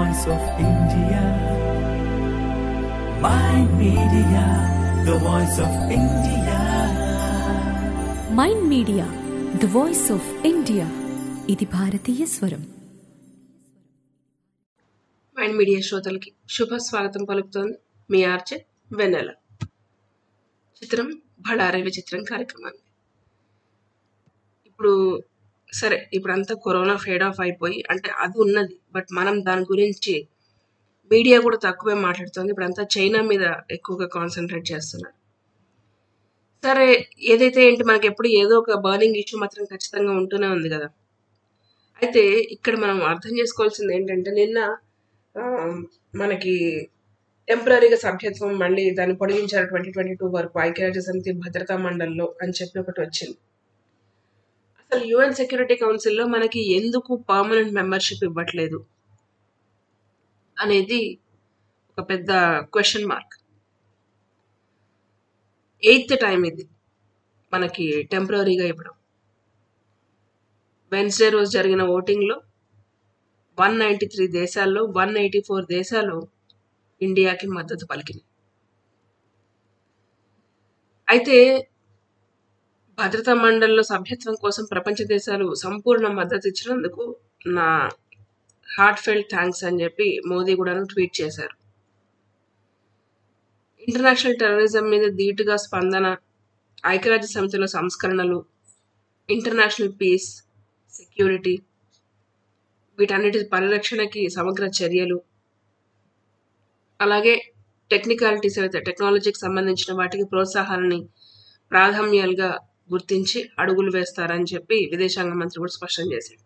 voice of India. My media, the voice of India. Mind media the voice of India ఇది భారతీయ స్వరం mind media శ్రోతలకి శుభ స్వాగతం పలుకుతోంది మీ ఆర్చే వెన్నెల చిత్రం బళారే విచిత్రం కార్యక్రమాన్ని ఇప్పుడు సరే ఇప్పుడంతా కరోనా ఫేడ్ ఆఫ్ అయిపోయి అంటే అది ఉన్నది బట్ మనం దాని గురించి మీడియా కూడా తక్కువే మాట్లాడుతుంది ఇప్పుడంతా చైనా మీద ఎక్కువగా కాన్సన్ట్రేట్ చేస్తున్నారు సరే ఏదైతే ఏంటి మనకి ఎప్పుడు ఏదో ఒక బర్నింగ్ ఇష్యూ మాత్రం ఖచ్చితంగా ఉంటూనే ఉంది కదా అయితే ఇక్కడ మనం అర్థం చేసుకోవాల్సింది ఏంటంటే నిన్న ఆ, మనకి టెంపరీగా సభ్యత్వం మళ్ళీ దాన్ని పొడిగించారు ట్వంటీ ట్వంటీ టూ వరకు ఐక్యరాజ్య సమితి భద్రతా మండలిలో అని చెప్పి ఒకటి వచ్చింది అసలు యుఎన్ సెక్యూరిటీ కౌన్సిల్లో మనకి ఎందుకు పర్మనెంట్ మెంబర్షిప్ ఇవ్వట్లేదు అనేది ఒక పెద్ద క్వశ్చన్ మార్క్ ఎయిత్ టైం ఇది మనకి టెంపరీగా ఇవ్వడం వెన్స్డే రోజు జరిగిన ఓటింగ్లో వన్ నైంటీ త్రీ దేశాల్లో వన్ ఎయిటీ ఫోర్ దేశాలు ఇండియాకి మద్దతు పలికినాయి అయితే భద్రతా మండలిలో సభ్యత్వం కోసం ప్రపంచ దేశాలు సంపూర్ణ మద్దతు ఇచ్చినందుకు నా హార్ట్ ఫెల్ట్ థ్యాంక్స్ అని చెప్పి మోదీ కూడా ట్వీట్ చేశారు ఇంటర్నేషనల్ టెర్రరిజం మీద ధీటుగా స్పందన ఐక్యరాజ్య సమితిలో సంస్కరణలు ఇంటర్నేషనల్ పీస్ సెక్యూరిటీ వీటన్నిటి పరిరక్షణకి సమగ్ర చర్యలు అలాగే టెక్నికాలిటీస్ అయితే టెక్నాలజీకి సంబంధించిన వాటికి ప్రోత్సాహాలని ప్రాధాన్యాలుగా గుర్తించి అడుగులు వేస్తారని చెప్పి విదేశాంగ మంత్రి కూడా స్పష్టం చేశారు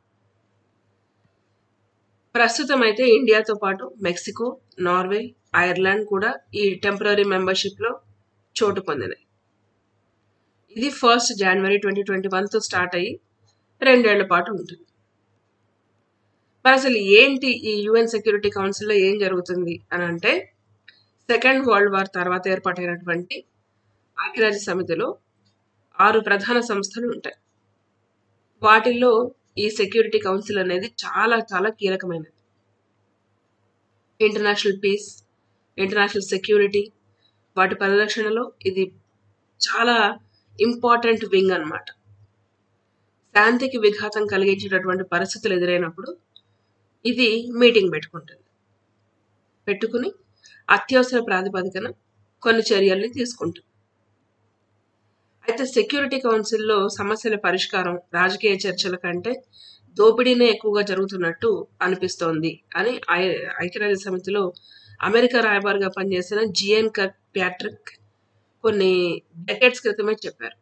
ప్రస్తుతం అయితే ఇండియాతో పాటు మెక్సికో నార్వే ఐర్లాండ్ కూడా ఈ టెంపరీ మెంబర్షిప్లో చోటు పొందినాయి ఇది ఫస్ట్ జనవరి ట్వంటీ ట్వంటీ వన్తో స్టార్ట్ అయ్యి రెండేళ్ల పాటు ఉంటుంది మరి అసలు ఏంటి ఈ యుఎన్ సెక్యూరిటీ కౌన్సిల్లో ఏం జరుగుతుంది అని అంటే సెకండ్ వరల్డ్ వార్ తర్వాత ఏర్పాటైనటువంటి ఐక్యరాజ్య సమితిలో ఆరు ప్రధాన సంస్థలు ఉంటాయి వాటిల్లో ఈ సెక్యూరిటీ కౌన్సిల్ అనేది చాలా చాలా కీలకమైనది ఇంటర్నేషనల్ పీస్ ఇంటర్నేషనల్ సెక్యూరిటీ వాటి పరిరక్షణలో ఇది చాలా ఇంపార్టెంట్ వింగ్ అన్నమాట శాంతికి విఘాతం కలిగించేటటువంటి పరిస్థితులు ఎదురైనప్పుడు ఇది మీటింగ్ పెట్టుకుంటుంది పెట్టుకుని అత్యవసర ప్రాతిపదికన కొన్ని చర్యల్ని తీసుకుంటుంది అయితే సెక్యూరిటీ కౌన్సిల్లో సమస్యల పరిష్కారం రాజకీయ చర్చల కంటే దోపిడీనే ఎక్కువగా జరుగుతున్నట్టు అనిపిస్తోంది అని ఐ- ఐక్యరాజ్య సమితిలో అమెరికా రాయబారిగా పనిచేసిన జిఎన్ కర్క్ ప్యాట్రిక్ కొన్ని డెకెట్స్ క్రితమే చెప్పారు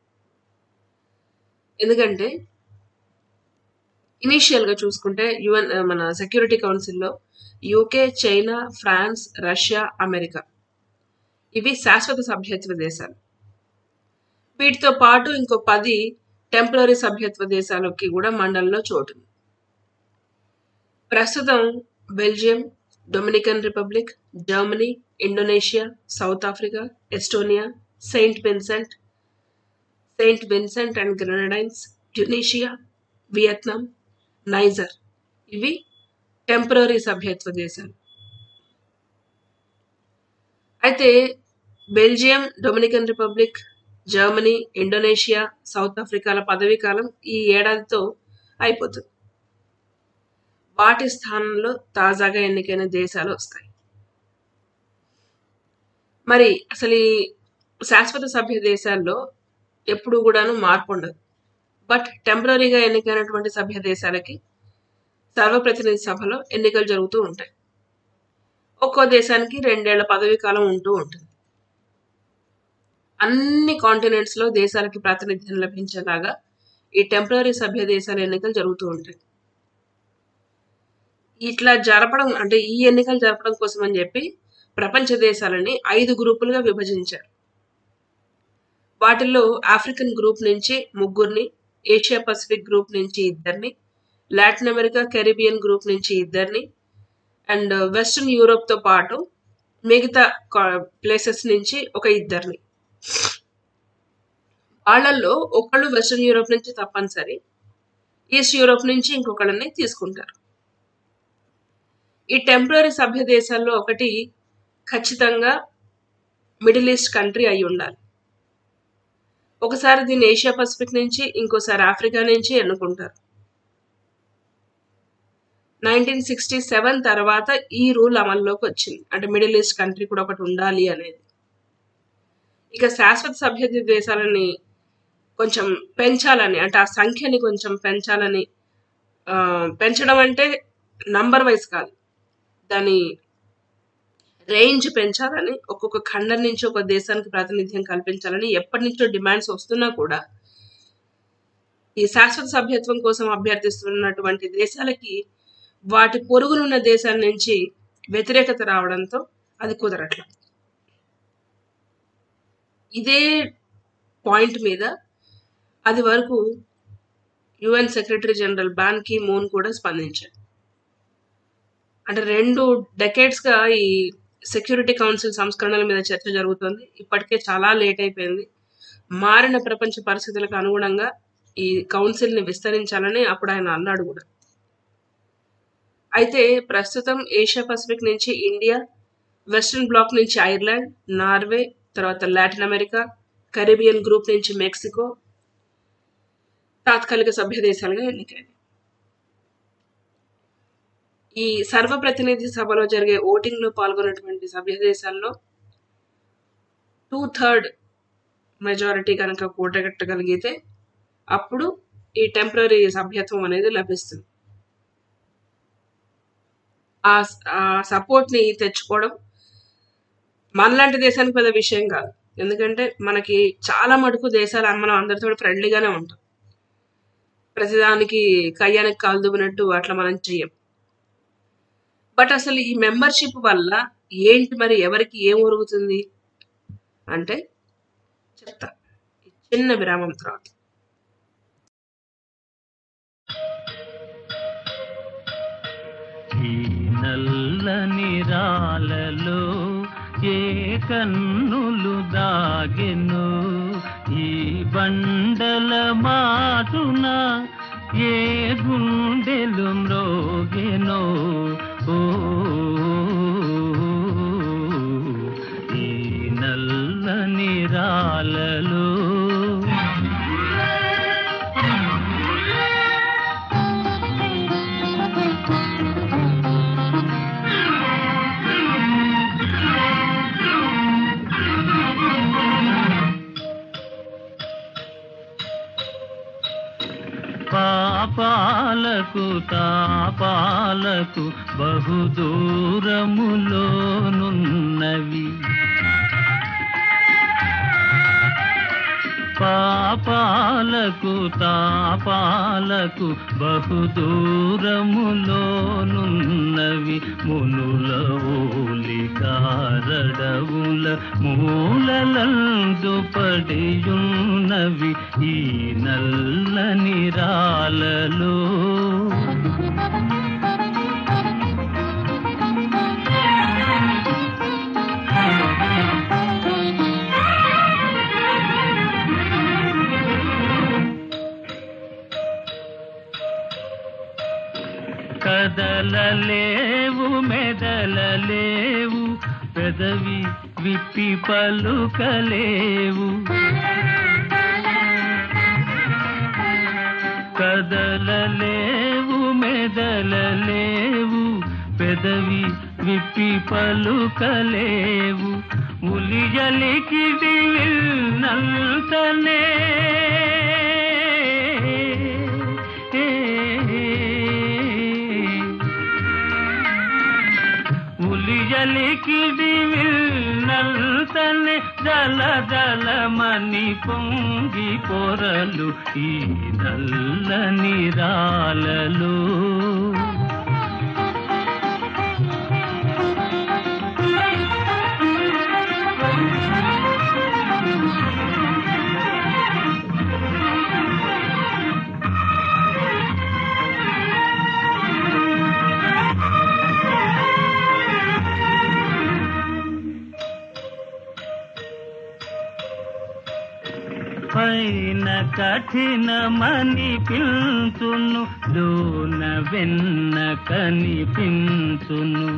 ఎందుకంటే ఇనీషియల్ గా చూసుకుంటే యుఎన్ మన సెక్యూరిటీ కౌన్సిల్లో UK China France Russia America ఇవి శాశ్వత సభ్యత్వ దేశాలు వీటితో పాటు ఇంకో పది టెంపరీ సభ్యత్వ దేశాలకి కూడా మండలిలో చోటు ఉంది. ప్రస్తుతం Belgium Dominican Republic Germany Indonesia South Africa Estonia Saint Vincent Saint Vincent and Grenadines Tunisia Vietnam Niger ఇవి టెంపరీ సభ్యత్వ దేశాలు అయితే Belgium Dominican Republic Germany Indonesia South ఆఫ్రికాల పదవీ కాలం ఈ ఏడాదితో అయిపోతుంది వాటి స్థానంలో తాజాగా ఎన్నికైన దేశాలు వస్తాయి మరి అసలు ఈ శాశ్వత సభ్య దేశాల్లో ఎప్పుడు కూడాను మార్పు ఉండదు బట్ టెంపరీగా ఎన్నికైనటువంటి సభ్య దేశాలకి సర్వప్రతినిధి సభలో ఎన్నికలు జరుగుతూ ఉంటాయి ఒక్కో దేశానికి రెండేళ్ల పదవీ కాలం ఉంటూ ఉంటుంది అన్ని కాంటినెంట్స్ లో దేశాలకి ప్రాతినిధ్యం లభించేలాగా ఈ టెంపరీ సభ్య దేశాల ఎన్నికలు జరుగుతూ ఉంటాయి ఇట్లా జరపడం అంటే ఈ ఎన్నికలు జరపడం కోసం అని చెప్పి ప్రపంచ దేశాలని ఐదు గ్రూపులుగా విభజించారు వాటిల్లో ఆఫ్రికన్ గ్రూప్ నుంచి ముగ్గురిని ఏషియా పసిఫిక్ గ్రూప్ నుంచి ఇద్దరిని లాటిన్ అమెరికా కెరీబియన్ గ్రూప్ నుంచి ఇద్దరిని అండ్ వెస్ట్రన్ యూరోప్ తో పాటు మిగతా ప్లేసెస్ నుంచి ఒక ఇద్దరిని వాళ్ళల్లో ఒకళ్ళు వెస్ట్రన్ యూరోప్ నుంచి తప్పనిసరి ఈస్ట్ యూరోప్ నుంచి ఇంకొకళ్ళని తీసుకుంటారు ఈ టెంపరరీ సభ్య దేశాల్లో ఒకటి ఖచ్చితంగా మిడిల్ ఈస్ట్ కంట్రీ అయి ఉండాలి ఒకసారి దీన్ని ఏషియా పసిఫిక్ నుంచి ఇంకోసారి ఆఫ్రికా నుంచి ఎన్నుకుంటారు నైన్టీన్ సిక్స్టీ సెవెన్ తర్వాత ఈ రూల్ అమల్లోకి వచ్చింది అంటే మిడిల్ ఈస్ట్ కంట్రీ కూడా ఒకటి ఉండాలి అనేది ఇక శాశ్వత సభ్య దేశాలని కొంచెం పెంచాలని అంటే ఆ సంఖ్యని కొంచెం పెంచాలని ఆ, పెంచడం అంటే నంబర్ వైజ్ కాదు దాని రేంజ్ పెంచాలని ఒక్కొక్క ఖండం నుంచి ఒక దేశానికి ప్రాతినిధ్యం కల్పించాలని ఎప్పటి నుంచో డిమాండ్స్ వస్తున్నా కూడా ఈ శాశ్వత సభ్యత్వం కోసం అభ్యర్థిస్తున్నటువంటి దేశాలకి వాటి పొరుగునున్న దేశాల నుంచి వ్యతిరేకత రావడంతో అది కుదరట్ల ఇదే పాయింట్ మీద అది వరకు UN secretary general Ban Ki Moon కూడా స్పందించారు అంటే రెండు డెకేడ్స్ గా ఈ సెక్యూరిటీ కౌన్సిల్ సంస్కరణల మీద చర్చ జరుగుతుంది ఇప్పటికే చాలా లేట్ అయిపోయింది మారిన ప్రపంచ పరిస్థితులకు అనుగుణంగా ఈ కౌన్సిల్ ని విస్తరించాలని అప్పుడు ఆయన అన్నాడు కూడా అయితే ప్రస్తుతం ఏషియా పసిఫిక్ నుంచి ఇండియా వెస్ట్రన్ బ్లాక్ నుంచి ఐర్లాండ్ నార్వే తర్వాత లాటిన్ అమెరికా కరీబియన్ గ్రూప్ నుంచి మెక్సికో తాత్కాలిక సభ్య దేశాలుగా ఎన్నికైంది ఈ సర్వప్రతినిధి సభలో జరిగే ఓటింగ్ లో పాల్గొన్నటువంటి సభ్య దేశాల్లో టూ థర్డ్ మెజారిటీ కనుక కూడగట్టగలిగితే అప్పుడు ఈ టెంపరీ సభ్యత్వం అనేది లభిస్తుంది ఆ ఆ సపోర్ట్ ని తెచ్చుకోవడం మనలాంటి దేశానికి పెద్ద విషయం కాదు ఎందుకంటే మనకి చాలా మటుకు దేశాలు మనం అందరితో ఫ్రెండ్లీగానే ఉంటాం ప్రతిదానికి కయ్యానికి కాలు దువ్వినట్టు అట్లా మనం చెయ్యం బట్ అసలు ఈ మెంబర్షిప్ వల్ల ఏంటి మరి ఎవరికి ఏం ఒరుగుతుంది అంటే చెప్తా ఈ చిన్న విరామం తర్వాత ఈ నల్లని రాలలో ఏ కన్నులు దాగెను ఈ బండల మాటున ఏ గుండెలు మ్రోగెనో ఓ ఈ నల్లని రాలలో పాపాలకు తాపాలకు బహుదూరములోనున్నవి పాపాలకు తాపాలకు బహుదూరములోనున్నవి మునుల ఓలికారడవుల మూలలందు పడియున్నవి ఈ నల్లని రాలలో కదలలేవు మెదలలేవు పెదవి విప్పి పలుకలేవు కదలలేవు మెదలలేవు పెదవి విప్పి పలుకలేవు ఉలియలికిడి విల్నంతనే ఉలియలికిడి విల్నంతనే జల జలమని పొంగి పొరలు ఈ నల్లని రాలలో పైన కఠినమని పిల్చును లోన వెన్న కనిపించును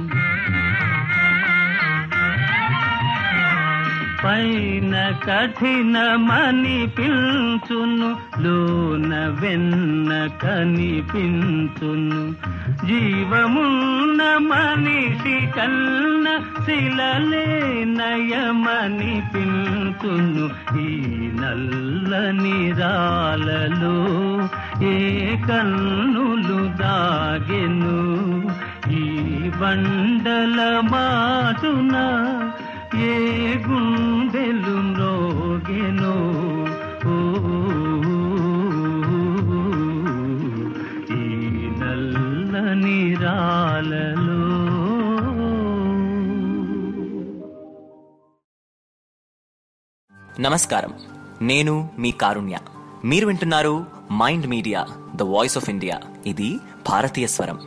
పైన కఠినమని పిల్చును లోన వెన్న కనిపించును జీవమున్న మనిషి కన్న శిలలే నయమని పిల్చును ఈ నల్లని రాలలో ఏ కన్నులు దాగెను ఈ బండల మాటున ఏ గుండెలు మ్రోగెనో ఓ, ఈ నల్లని రాలలో నమస్కారం నేను మీ కారుణ్య మీరు వింటున్నారు mind media the voice of India ఇది భారతీయ స్వరం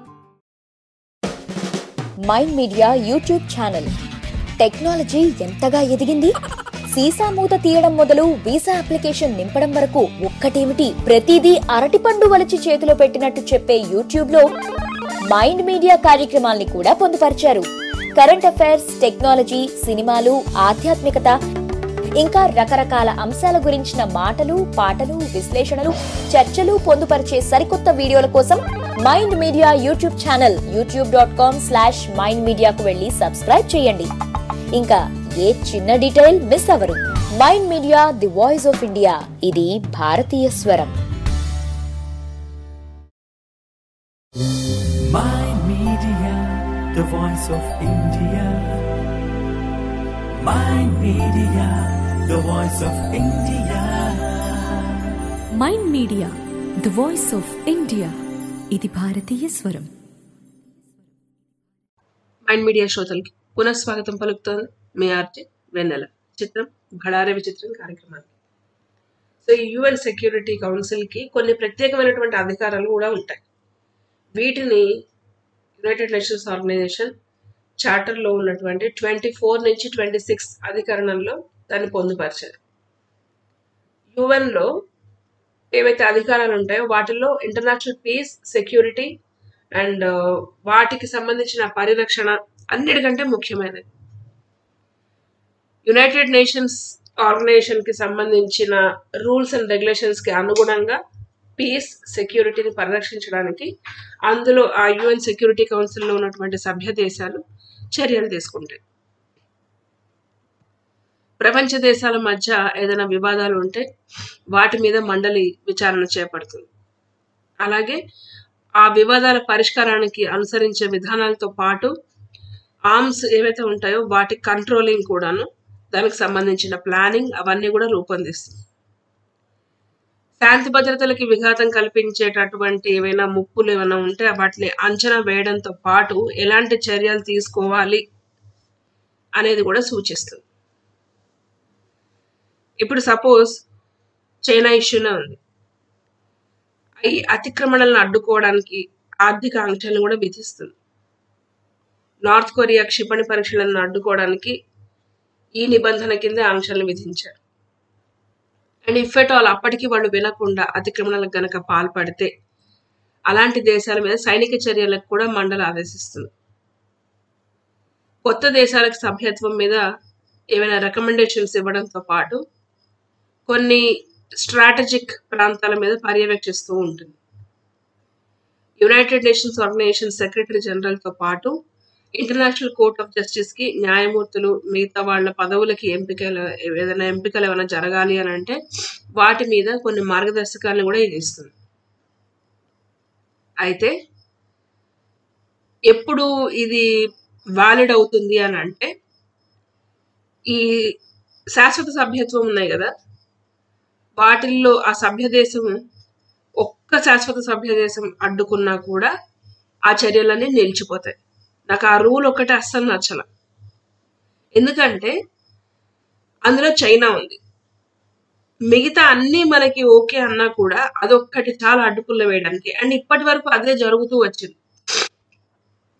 mind media YouTube channel technology ఎంతగా ఎదిగింది సీసా మూత తీయడం మొదలు వీసా అప్లికేషన్ నింపడం వరకు ఒక్కటేమిటి ప్రతిదీ అరటిపండు వలిచి చేతిలో పెట్టినట్టు చెప్పే యూట్యూబ్ లో మైండ్ మీడియా కార్యక్రమాల్ని కూడా పొందుపరిచారు కరెంట్ అఫైర్స్ టెక్నాలజీ సినిమాలు ఆధ్యాత్మికత ఇంకా రకరకాల అంశాల గురించిన మాటలు పాటలు విశ్లేషణలు చర్చలు పొందుపరిచే సరికొత్త వీడియోల కోసం mind media YouTube channel YouTube dot com slash mind మీడియాకు వెళ్ళి సబ్స్క్రైబ్ చేయండి ఇంకా ఏ చిన్న డీటెయిల్ మిస్ అవరు mind media the voice of India ఇది భారతీయ స్వరం Mind Media, the voice of India. Mind Media, the voice of India. Mind media the voice of India ఇది భారతీయ స్వరం మైండ్ మీడియా శ్రోతలకి పునఃస్వాగతం పలుకుతోంది మీ ఆర్జే వెన్నెల చిత్రం భడారే విచిత్రం కార్యక్రమానికి సో ఈ యుఎన్ సెక్యూరిటీ కౌన్సిల్కి కొన్ని ప్రత్యేకమైనటువంటి అధికారాలు కూడా ఉంటాయి వీటిని యునైటెడ్ నేషన్స్ ఆర్గనైజేషన్ చార్టర్లో ఉన్నటువంటి ట్వంటీ ఫోర్ నుంచి ట్వంటీ సిక్స్ అధికరణంలో దాన్ని పొందుపరిచారు యుఎన్లో ఏవైతే అధికారాలు ఉంటాయో వాటిల్లో ఇంటర్నేషనల్ పీస్ సెక్యూరిటీ అండ్ వాటికి సంబంధించిన పరిరక్షణ అన్నిటికంటే ముఖ్యమైనది యునైటెడ్ నేషన్స్ ఆర్గనైజేషన్ కి సంబంధించిన రూల్స్ అండ్ రెగ్యులేషన్స్ కి అనుగుణంగా పీస్ సెక్యూరిటీని పరిరక్షించడానికి అందులో ఆ యుఎన్ సెక్యూరిటీ కౌన్సిల్లో ఉన్నటువంటి సభ్య దేశాలు చర్యలు తీసుకుంటాయి ప్రపంచ దేశాల మధ్య ఏదైనా వివాదాలు ఉంటే వాటి మీద మండలి విచారణ చేపడుతుంది అలాగే ఆ వివాదాల పరిష్కారానికి అనుసరించే విధానాలతో పాటు ఆర్మ్స్ ఏవైతే ఉంటాయో వాటి కంట్రోలింగ్ కూడాను దానికి సంబంధించిన ప్లానింగ్ అవన్నీ కూడా రూపొందిస్తుంది శాంతి భద్రతలకి విఘాతం కల్పించేటటువంటి ఏవైనా ముప్పులు ఏమైనా ఉంటే వాటిని అంచనా వేయడంతో పాటు ఎలాంటి చర్యలు తీసుకోవాలి అనేది కూడా సూచిస్తుంది ఇప్పుడు సపోజ్ చైనా ఇష్యూనే ఉంది ఈ అతిక్రమణలను అడ్డుకోవడానికి ఆర్థిక ఆంక్షలను కూడా విధిస్తుంది నార్త్ కొరియా క్షిపణి పరీక్షలను అడ్డుకోవడానికి ఈ నిబంధన కింద ఆంక్షలను విధించారు అండ్ ఇఫ్ ఎట్ ఆల్ అప్పటికి వాళ్ళు వినకుండా అతిక్రమణలకు గనక పాల్పడితే అలాంటి దేశాల మీద సైనిక చర్యలకు కూడా మండలి ఆదేశిస్తుంది కొత్త దేశాలకు సభ్యత్వం మీద ఏమైనా రికమెండేషన్స్ ఇవ్వడంతో పాటు కొన్ని స్ట్రాటజిక్ ప్రాంతాల మీద పర్యవేక్షిస్తూ ఉంటుంది యునైటెడ్ నేషన్స్ ఆర్గనైజేషన్ సెక్రటరీ జనరల్తో పాటు ఇంటర్నేషనల్ కోర్ట్ ఆఫ్ జస్టిస్ కి న్యాయమూర్తులు మిగతా వాళ్ళ పదవులకి ఎంపికలు ఏదైనా ఎంపికలు ఏమైనా జరగాలి అని అంటే వాటి మీద కొన్ని మార్గదర్శకాలను కూడా ఇది ఇస్తుంది అయితే ఎప్పుడు ఇది వ్యాలిడ్ అవుతుంది అని అంటే ఈ శాశ్వత సభ్యత్వం ఉన్నాయి కదా వాటిల్లో ఆ సభ్య దేశం ఒక్క శాశ్వత సభ్య దేశం అడ్డుకున్నా కూడా ఆ చర్యలన్నీ నిలిచిపోతాయి నాకు ఆ రూల్ ఒకటి అస్సలు నచ్చల ఎందుకంటే అందులో చైనా ఉంది మిగతా అన్ని మనకి ఓకే అన్నా కూడా అదొక్కటి చాలా అడ్డుకుల్లో వేయడానికి అండ్ ఇప్పటి వరకు అదే జరుగుతూ వచ్చింది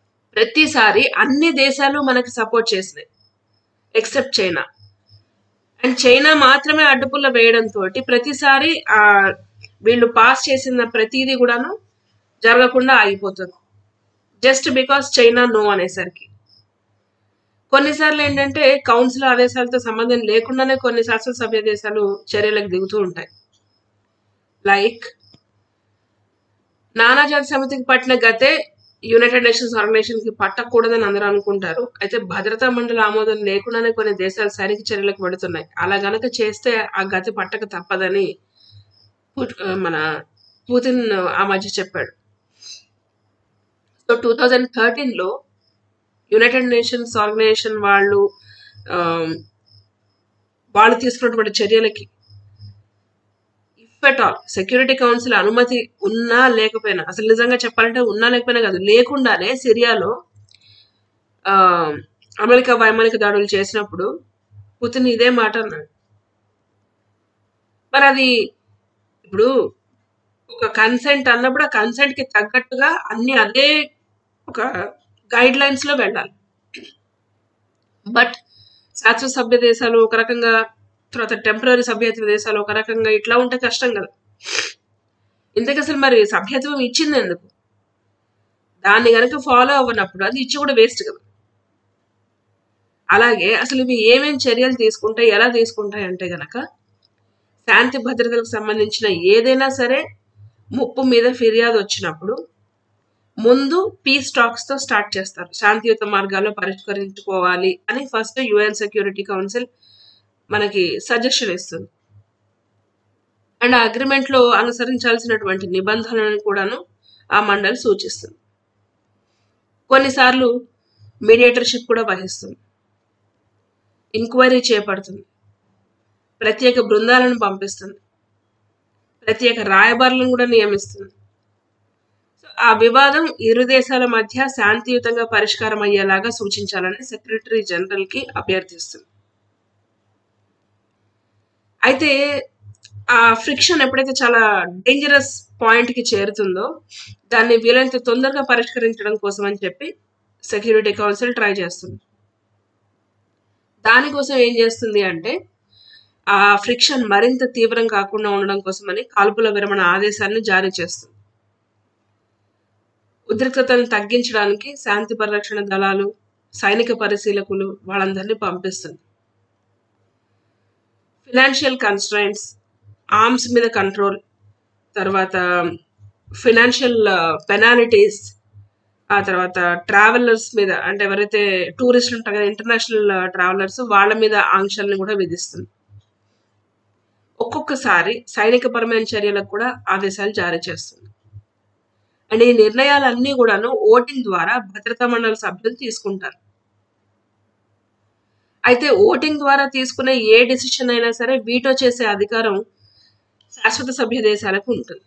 ప్రతిసారి అన్ని దేశాలు మనకి సపోర్ట్ చేసినాయి ఎక్సెప్ట్ చైనా అండ్ చైనా మాత్రమే అడ్డుపుల్ల వేయడంతో ప్రతిసారి ఆ వీళ్ళు పాస్ చేసిన ప్రతిదీ కూడాను జరగకుండా ఆగిపోతుంది జస్ట్ బికాస్ చైనా నో అనేసరికి కొన్నిసార్లు ఏంటంటే కౌన్సిల్ ఆదేశాలతో సంబంధం లేకుండానే కొన్ని శాసనసభ్య దేశాలు చర్యలకు దిగుతూ ఉంటాయి లైక్ నానాజాతి సమితికి పట్టిన గతే యునైటెడ్ నేషన్స్ ఆర్గనైజేషన్ కి పట్టకూడదని అందరూ అనుకుంటారు అయితే భద్రతా మండలి ఆమోదం లేకుండానే కొన్ని దేశాలు సైనిక చర్యలకు పడుతున్నాయి అలా గనక చేస్తే ఆ గతి పట్టక తప్పదని పుట్- మన పుతిన్ ఆ మధ్య చెప్పాడు సో టూ థౌజండ్ థర్టీన్లో యునైటెడ్ నేషన్స్ ఆర్గనైజేషన్ వాళ్ళు ఆ, వాళ్ళు తీసుకున్నటువంటి చర్యలకి if at all security council అనుమతి ఉన్నా లేకపోయినా అసలు నిజంగా చెప్పాలంటే ఉన్నా లేకపోయినా కాదు లేకుండానే సిరియాలో ఆ, అమెరికా వైమానిక దాడులు చేసినప్పుడు పుతిన్ ఇదే మాట అన్నాడు మరి అది ఇప్పుడు ఒక కన్సెంట్ అన్నప్పుడు ఆ కన్సెంట్ కి తగ్గట్టుగా అన్ని అదే ఒక గైడ్ లైన్స్ లో వెళ్ళాలి బట్ శాశ్వత సభ్య దేశాలు ఒక రకంగా తర్వాత టెంపరీ సభ్యత్వ దేశాలు ఒక రకంగా ఇట్లా ఉంటే కష్టం కదా ఇంతకు అసలు మరి సభ్యత్వం ఇచ్చింది ఎందుకు దాన్ని గనక ఫాలో అవ్వనప్పుడు అది ఇచ్చి కూడా వేస్ట్ కదా అలాగే అసలు ఇవి ఏమేం చర్యలు తీసుకుంటాయి ఎలా తీసుకుంటాయి అంటే గనక శాంతి భద్రతలకు సంబంధించిన ఏదైనా సరే ముప్పు మీద ఫిర్యాదు వచ్చినప్పుడు ముందు పీస్ టాక్స్ తో స్టార్ట్ చేస్తారు శాంతియుత మార్గాల్లో పరిష్కరించుకోవాలి అని ఫస్ట్ యుఎన్ సెక్యూరిటీ కౌన్సిల్ మనకి సజెషన్ ఇస్తుంది అండ్ ఆ అగ్రిమెంట్ లో అనుసరించాల్సినటువంటి నిబంధనలను కూడాను ఆ మండలి సూచిస్తుంది కొన్నిసార్లు మీడియేటర్షిప్ కూడా వహిస్తుంది ఎంక్వైరీ చేపడుతుంది ప్రత్యేక బృందాలను పంపిస్తుంది ప్రత్యేక రాయబారులను కూడా నియమిస్తుంది సో ఆ వివాదం ఇరు దేశాల మధ్య శాంతియుతంగా పరిష్కారం అయ్యేలాగా సూచించాలని సెక్రటరీ జనరల్ కి అభ్యర్థిస్తుంది అయితే ఆ ఫ్రిక్షన్ ఎప్పుడైతే చాలా డేంజరస్ పాయింట్ కి చేరుతుందో దాన్ని వీలైనంత తొందరగా పరిష్కరించడం కోసం అని చెప్పి సెక్యూరిటీ కౌన్సిల్ ట్రై చేస్తుంది దానికోసం ఏం చేస్తుంది అంటే ఆ ఫ్రిక్షన్ మరింత తీవ్రం కాకుండా ఉండడం కోసమని కాల్పుల విరమణ ఆదేశాలను జారీ చేస్తుంది ఉద్రిక్తతను తగ్గించడానికి శాంతి పరిరక్షణ దళాలు సైనిక పరిశీలకులు వాళ్ళందరినీ పంపిస్తుంది ఫినాన్షియల్ కన్స్ట్రైంట్స్ ఆర్మ్స్ మీద కంట్రోల్ తర్వాత ఫినాన్షియల్ పెనాలిటీస్ ఆ తర్వాత ట్రావెలర్స్ మీద అంటే ఎవరైతే టూరిస్టులు ఉంటారు కదా ఇంటర్నేషనల్ ట్రావెలర్స్ వాళ్ళ మీద ఆంక్షల్ని కూడా విధిస్తుంది ఒక్కొక్కసారి సైనికపరమైన చర్యలకు కూడా ఆదేశాలు జారీ చేస్తుంది అండ్ ఈ నిర్ణయాలన్నీ కూడాను ఓటింగ్ ద్వారా భద్రతా మండలి సభ్యులు తీసుకుంటారు అయితే ఓటింగ్ ద్వారా తీసుకునే ఏ డిసిషన్ అయినా సరే వీటో చేసే అధికారం శాశ్వత సభ్య దేశాలకు ఉంటుంది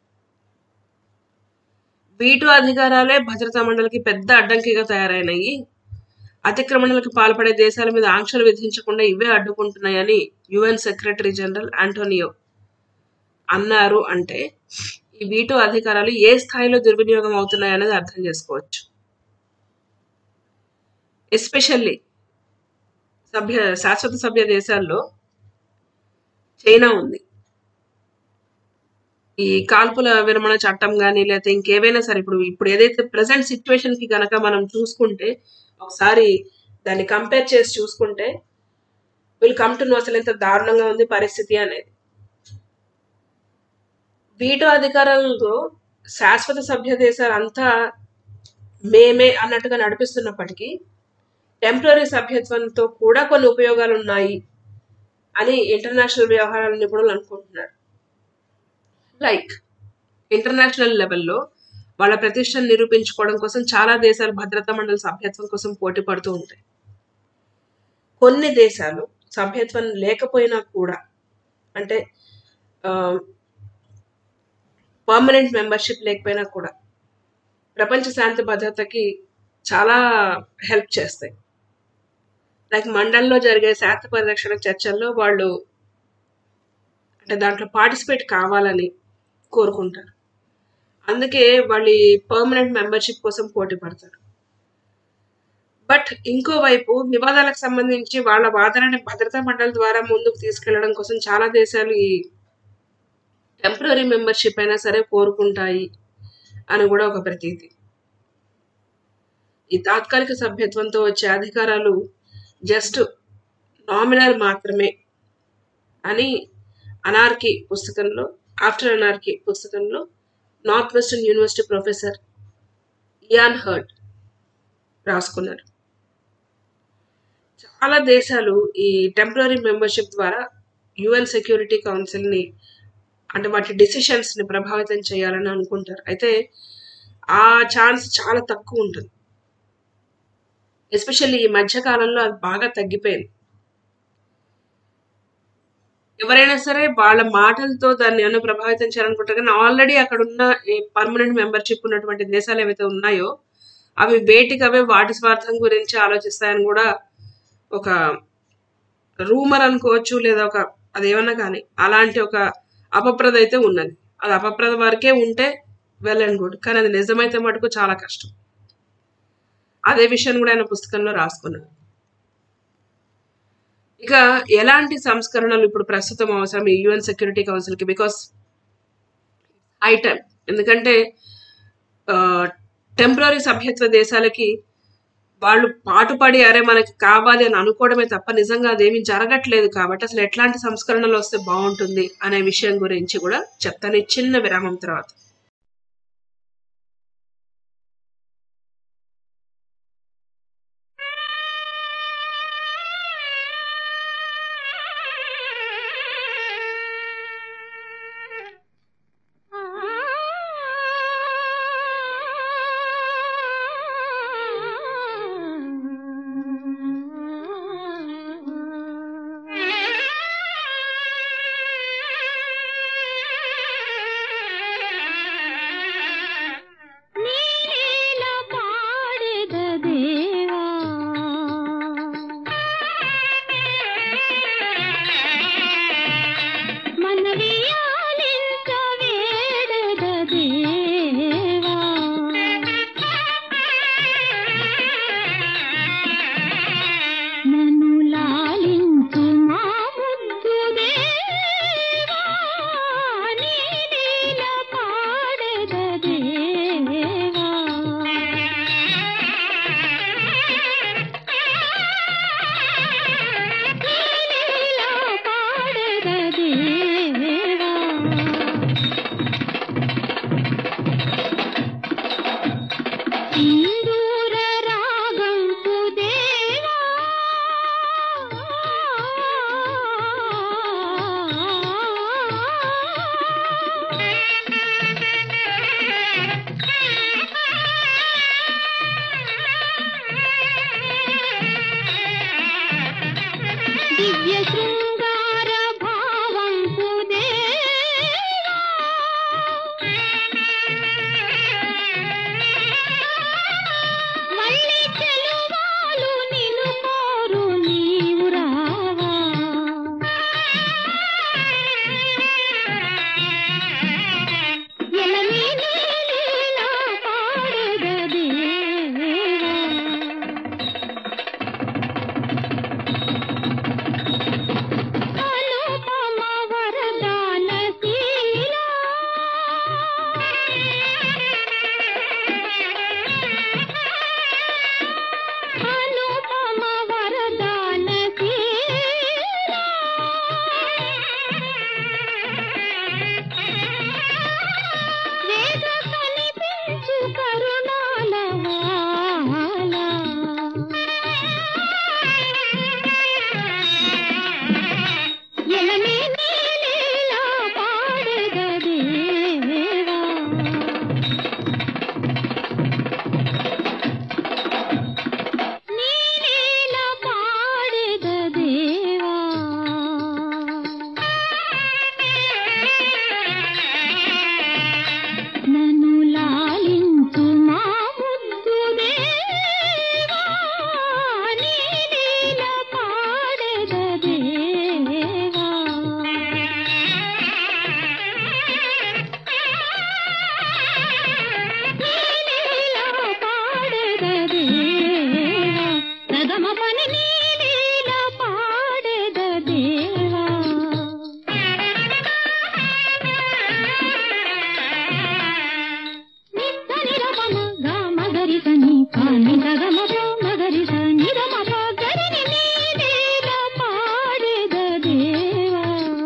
వీటో అధికారాలే భద్రతా మండలికి పెద్ద అడ్డంకిగా తయారైనాయి అతిక్రమణలకు పాల్పడే దేశాల మీద ఆంక్షలు విధించకుండా ఇవే అడ్డుకుంటున్నాయని యుఎన్ సెక్రటరీ జనరల్ ఆంటోనియో అన్నారు అంటే ఈ వీటో అధికారాలు ఏ స్థాయిలో దుర్వినియోగం అవుతున్నాయనేది అర్థం చేసుకోవచ్చు ఎస్పెషల్లీ సభ్య శాశ్వత సభ్య దేశాల్లో చైనా ఉంది ఈ కాల్పుల విరమణ చట్టం కానీ లేకపోతే ఇంకేవైనా సరే ఇప్పుడు ఇప్పుడు ఏదైతే ప్రజెంట్ సిచ్యువేషన్ కి గనక మనం చూసుకుంటే ఒకసారి దాన్ని కంపేర్ చేసి చూసుకుంటే వీళ్ళు కమ్ టు నో అసలు ఎంత దారుణంగా ఉంది పరిస్థితి అనేది వీటో అధికారాలతో శాశ్వత సభ్య దేశాలు అంతా మేమే అన్నట్టుగా నడిపిస్తున్నప్పటికీ టెంపరీ సభ్యత్వంతో కూడా కొన్ని ఉపయోగాలు ఉన్నాయి అని ఇంటర్నేషనల్ వ్యవహారాల నిపుణులు అనుకుంటున్నారు లైక్ ఇంటర్నేషనల్ లెవెల్లో వాళ్ళ ప్రతిష్టను నిరూపించుకోవడం కోసం చాలా దేశాలు భద్రతా మండలి సభ్యత్వం కోసం పోటీ పడుతూ ఉంటాయి కొన్ని దేశాలు సభ్యత్వం లేకపోయినా కూడా అంటే పర్మనెంట్ మెంబర్షిప్ లేకపోయినా కూడా ప్రపంచ శాంతి భద్రతకి చాలా హెల్ప్ చేస్తాయి లైక్ మండల్లో జరిగే శాంతి పరిరక్షణ చర్చల్లో వాళ్ళు అంటే దాంట్లో పార్టిసిపేట్ కావాలని కోరుకుంటారు అందుకే వాళ్ళు పర్మనెంట్ మెంబర్షిప్ కోసం పోటీ పడతారు బట్ ఇంకోవైపు వివాదాలకు సంబంధించి వాళ్ళ వాదనని భద్రతా మండలి ద్వారా ముందుకు తీసుకెళ్లడం కోసం చాలా దేశాలు ఈ టెంపరీ మెంబర్షిప్ అయినా సరే కోరుకుంటాయి అని కూడా ఒక ప్రతీతి ఈ తాత్కాలిక సభ్యత్వంతో వచ్చే అధికారాలు జస్ట్ నామినల్ మాత్రమే అని అనార్కీ పుస్తకంలో ఆఫ్టర్ అనార్కీ పుస్తకంలో north western university professor Ian Hurd రాసుకున్నారు చాలా దేశాలు ఈ టెంపరీ మెంబర్షిప్ ద్వారా యుఎన్ సెక్యూరిటీ కౌన్సిల్ని అంటే వాటి డెసిషన్స్ని ప్రభావితం చేయాలని అనుకుంటారు అయితే ఆ ఛాన్స్ చాలా తక్కువ ఉంటుంది ఎస్పెషల్లీ ఈ మధ్య కాలంలో అది బాగా తగ్గిపోయింది ఎవరైనా సరే వాళ్ళ మాటలతో దాన్ని ఏమైనా ప్రభావితం చేయాలనుకుంటారు కానీ ఆల్రెడీ అక్కడ ఉన్న ఈ పర్మనెంట్ మెంబర్షిప్ ఉన్నటువంటి దేశాలు ఏవైతే ఉన్నాయో అవి వేటికి అవే వాటి స్వార్థం గురించి ఆలోచిస్తాయని కూడా ఒక రూమర్ అనుకోవచ్చు లేదా ఒక అదేమన్నా కానీ అలాంటి ఒక అపప్రద అయితే ఉన్నది అది అపప్రద వరకే ఉంటే వెల్ అండ్ గుడ్ కానీ అది నిజమైతే మటుకు చాలా కష్టం అదే విషయం కూడా ఆయన పుస్తకంలో రాసుకున్నాడు ఇక ఎలాంటి సంస్కరణలు ఇప్పుడు ప్రస్తుతం అవసరం ఈ యుఎన్ సెక్యూరిటీ కౌన్సిల్కి బికాస్ హై టైం ఎందుకంటే టెంపరీ సభ్యత్వ దేశాలకి వాళ్ళు పాటుపడి అరే మనకి కావాలి అని అనుకోవడమే తప్ప నిజంగా అదేమీ జరగట్లేదు కాబట్టి అసలు ఎట్లాంటి సంస్కరణలు వస్తే బాగుంటుంది అనే విషయం గురించి కూడా చెప్తాను ఈ చిన్న విరామం తర్వాత ఆ పని నీలీల పాడెద దేవా నిత్త నిరమమ గామ గరిసని పాని గగమ పమ గరిస నిరమమ గరిని నీలీల పాడెద దేవా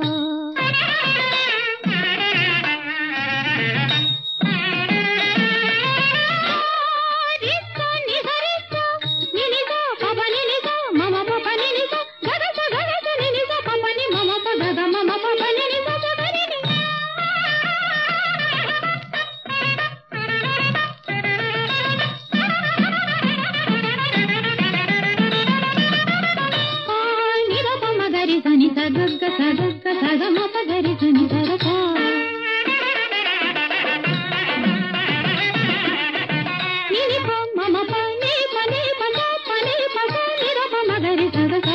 సని సగగ్గ సగగ్గ సగమ పగరి సని సరసా నిని ప మమ ప ని ప ని ప ద ప ని ప స ని ర ప మ గ రి స గ స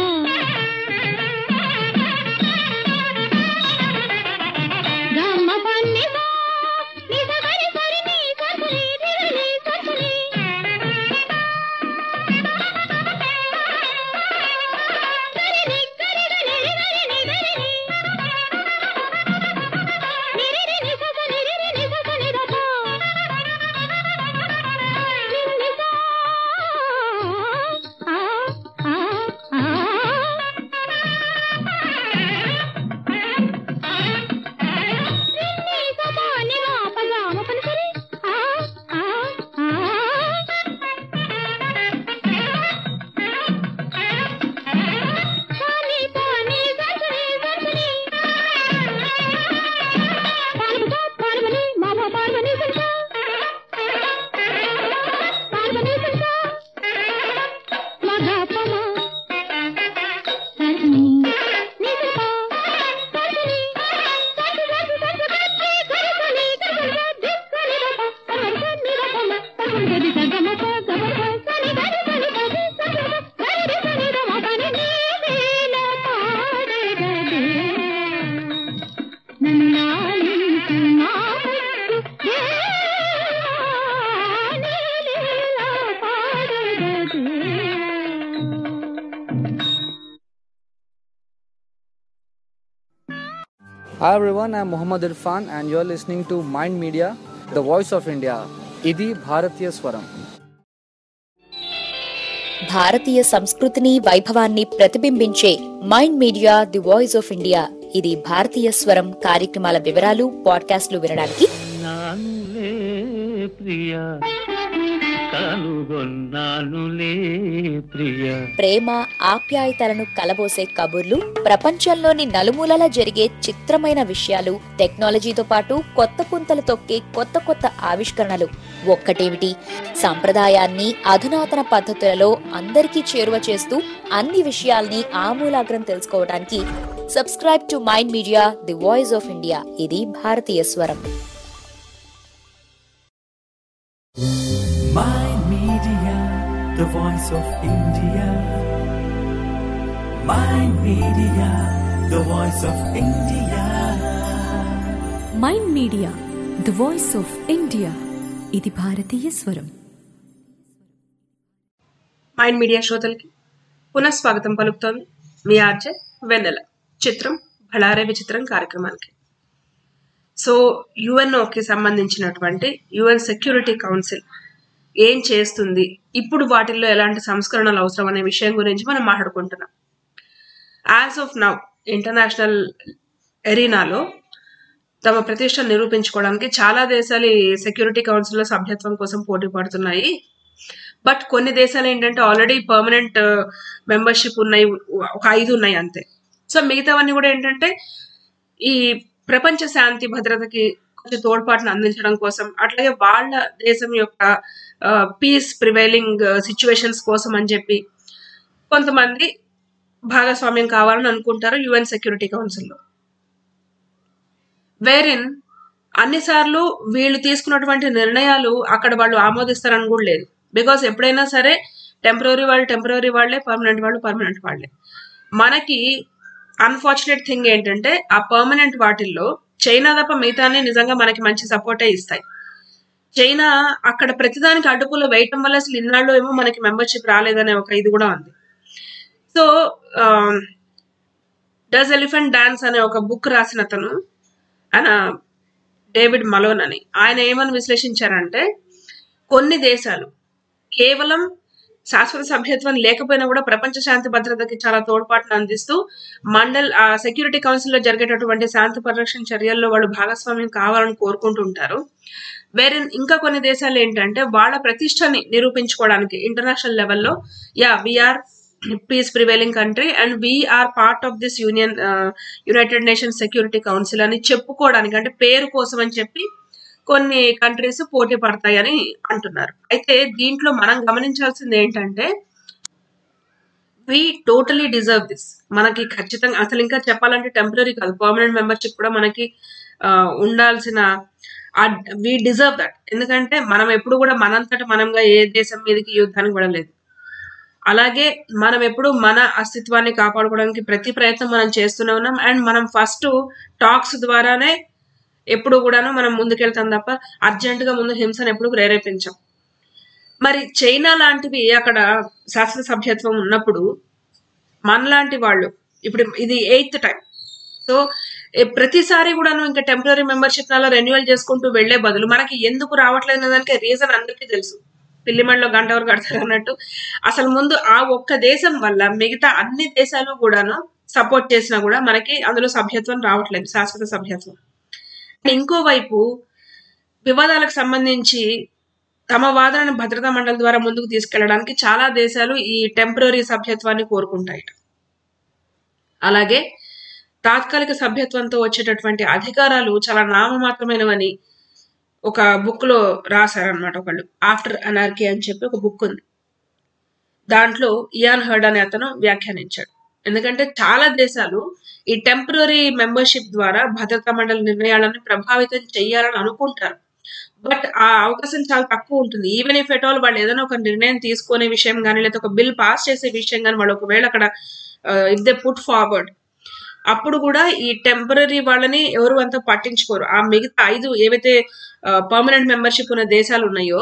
గ మ ప ని స ని స గ రి స రి ని స స ని రి రి ని స స ని గరి ని గరి గ ని రి గరి ని గరి ని ని రి రి ని స స ని రి రి ని స స ని ర ప పార్వని పార్వని మగపమ సర్వని నిసప సర్వని సర్వ సర్వ సర్వ గట్టి గరిసని గరిస దిక్కని రప సర్వని రపమ సర్వని సగమప గమప సని గరి సని పది సర్వ గరి సని రమ పని నీవేల పాడగదే నన్నాలించు నా Hi everyone, I'm Muhammad Irfan and you're listening to Mind Media, the voice of India. ఇది భారతీయ స్వరం భారతీయ సంస్కృతిని వైభవాన్ని ప్రతిబింబించే mind media the voice of India ఇది భారతీయ స్వరం కార్యక్రమాల వివరాలు పాడ్కాస్ట్లు వినడానికి నానులే ప్రియ కనుగొన్నానులే ప్రియ ప్రేమ ఆప్యాయతలను కలబోసే కబుర్లు ప్రపంచంలోని నలుమూలలా జరిగే చిత్రమైన విషయాలు టెక్నాలజీతో పాటు కొత్త పుంతలు తొక్కే కొత్త కొత్త ఆవిష్కరణలు ఒక్కటేమిటి సంప్రదాయాన్ని అధునాతన పద్ధతులలో అందరికీ చేరువ చేస్తూ అన్ని విషయాల్ని ఆమూలాగ్రం తెలుసుకోవడానికి subscribe to mind media the voice of India ఇది భారతీయ స్వరం Mind Media, the voice of India. Mind Media, the voice of India. Mind media the voice of India ఇది భారతీయ స్వరం మైండ్ మీడియా శ్రోతలకి పునఃస్వాగతం పలుకుతోంది మీ ఆర్జే వెన్నెల చిత్రం భళారే విచిత్రం కార్యక్రమానికి సో యుఎన్ఓకి సంబంధించినటువంటి యుఎన్ సెక్యూరిటీ కౌన్సిల్ ఏం చేస్తుంది ఇప్పుడు వాటిల్లో ఎలాంటి సంస్కరణలు అవసరం అనే విషయం గురించి మనం మాట్లాడుకుంటున్నాం యాజ్ ఆఫ్ నౌ ఇంటర్నేషనల్ ఎరీనాలో తమ ప్రతిష్ట నిరూపించుకోవడానికి చాలా దేశాలు ఈ సెక్యూరిటీ కౌన్సిల్లో సభ్యత్వం కోసం పోటీ పడుతున్నాయి బట్ కొన్ని దేశాలు ఏంటంటే ఆల్రెడీ పర్మనెంట్ మెంబర్షిప్ ఉన్నాయి ఒక ఐదు ఉన్నాయి అంతే సో మిగతావన్నీ కూడా ఏంటంటే ఈ ప్రపంచ శాంతి భద్రతకి కొంచెం తోడ్పాటును అందించడం కోసం అట్లాగే వాళ్ళ దేశం యొక్క పీస్ ప్రివైలింగ్ సిచ్యువేషన్స్ కోసం అని చెప్పి కొంతమంది భాగస్వామ్యం కావాలని అనుకుంటారు యుఎన్ సెక్యూరిటీ కౌన్సిల్లో వేరిన్ అన్నిసార్లు వీళ్ళు తీసుకున్నటువంటి నిర్ణయాలు అక్కడ వాళ్ళు ఆమోదిస్తారని కూడా లేదు బికాస్ ఎప్పుడైనా సరే టెంపరీ వాళ్ళు టెంపరీ వాళ్ళే పర్మనెంట్ వాళ్ళు పర్మనెంట్ వాళ్ళే మనకి అన్ఫార్చునేట్ థింగ్ ఏంటంటే ఆ పర్మనెంట్ వాటిల్లో చైనా తప్ప మిగతానే నిజంగా మనకి మంచి సపోర్టే ఇస్తాయి చైనా అక్కడ ప్రతిదానికి అడ్డుపులో వేయటం వల్ల అసలు ఇన్నాళ్ళు ఏమో మనకి మెంబర్షిప్ రాలేదనే ఒక ఇది కూడా ఉంది సో డస్ ఎలిఫెంట్ డాన్స్ అనే ఒక బుక్ రాసిన అతను ఆయన డేవిడ్ మలోన్ అని ఆయన ఏమని విశ్లేషించారంటే కొన్ని దేశాలు కేవలం శాశ్వత సభ్యత్వం లేకపోయినా కూడా ప్రపంచ శాంతి భద్రతకి చాలా తోడ్పాటును అందిస్తూ మండల్ ఆ సెక్యూరిటీ కౌన్సిల్ లో జరిగేటటువంటి శాంతి పరిరక్షణ చర్యల్లో వాళ్ళు భాగస్వామ్యం కావాలని కోరుకుంటుంటారు వేరే ఇంకా కొన్ని దేశాలు ఏంటంటే వాళ్ళ ప్రతిష్టని నిరూపించుకోవడానికి ఇంటర్నేషనల్ లెవెల్లో yeah we are peace prevailing country and we are part of this union United Nations security council అని చెప్పుకోవడానికి అంటే పేరు కోసం అని చెప్పి కొన్ని కంట్రీస్ పోటీ పడతాయని అంటున్నారు అయితే దీంట్లో మనం గమనించాల్సింది ఏంటంటే వి టోటలీ డిజర్వ్ దిస్ మనకి ఖచ్చితంగా అసలు ఇంకా చెప్పాలంటే టెంపరీ కాదు పర్మనెంట్ మెంబర్షిప్ కూడా మనకి ఆ, ఉండాల్సిన వి డిజర్వ్ దట్ ఎందుకంటే మనం ఎప్పుడు కూడా మనంతట మనంగా ఏ దేశం మీదకి యుద్ధానికి పడలేదు అలాగే మనం ఎప్పుడు మన అస్తిత్వాన్ని కాపాడుకోవడానికి ప్రతి ప్రయత్నం మనం చేస్తూనే ఉన్నాం అండ్ మనం ఫస్ట్ టాక్స్ ద్వారానే ఎప్పుడు కూడాను మనం ముందుకెళ్తాం తప్ప అర్జెంట్ గా ముందు హింసను ఎప్పుడు ప్రేరేపించాం మరి చైనా లాంటివి అక్కడ శాస్త్ర సభ్యత్వం ఉన్నప్పుడు మనలాంటి వాళ్ళు ఇప్పుడు ఇది ఎయిత్ టైం సో ఏ ప్రతిసారి కూడాను ఇంకా టెంపరీ మెంబర్షిప్ అలా రెన్యువల్ చేసుకుంటూ వెళ్లే బదులు మనకి ఎందుకు రావట్లేదు అనే దానికి రీజన్ అందరికీ తెలుసు పిల్లిమడిలో గంట వరకు కడతారు అన్నట్టు అసలు ముందు ఆ ఒక్క దేశం వల్ల మిగతా అన్ని దేశాలు కూడాను సపోర్ట్ చేసినా కూడా మనకి అందులో సభ్యత్వం రావట్లేదు శాశ్వత సభ్యత్వం ఇంకోవైపు వివాదాలకు సంబంధించి తమ వాదనను భద్రతా మండలి ద్వారా ముందుకు తీసుకెళ్లడానికి చాలా దేశాలు ఈ టెంపరీ సభ్యత్వాన్ని కోరుకుంటాయి అలాగే తాత్కాలిక సభ్యత్వంతో వచ్చేటటువంటి అధికారాలు చాలా నామమాత్రమైనవని ఒక బుక్ లో రాశారనమాట ఒకళ్ళు ఆఫ్టర్ అనార్కీ అని చెప్పి ఒక బుక్ ఉంది దాంట్లో ఇయాన్ హర్డ్ అనే అతను వ్యాఖ్యానించాడు ఎందుకంటే చాలా దేశాలు ఈ టెంపరీ మెంబర్షిప్ ద్వారా భద్రతా మండలి నిర్ణయాలను ప్రభావితం చేయాలని అనుకుంటారు బట్ ఆ అవకాశం చాలా తక్కువ ఉంటుంది ఈవెన్ ఇఫ్ ఎట్ ఆల్ వాళ్ళు ఏదైనా ఒక నిర్ణయం తీసుకునే విషయం కానీ లేదా ఒక బిల్ పాస్ చేసే విషయం కానీ వాళ్ళు ఒకవేళ అక్కడ ఇఫ్ దే పుట్ ఫార్వర్డ్ అప్పుడు కూడా ఈ టెంపరీ వాళ్ళని ఎవరు అంత పట్టించుకోరు ఆ మిగతా ఐదు ఏవైతే పర్మనెంట్ మెంబర్షిప్ ఉన్న దేశాలు ఉన్నాయో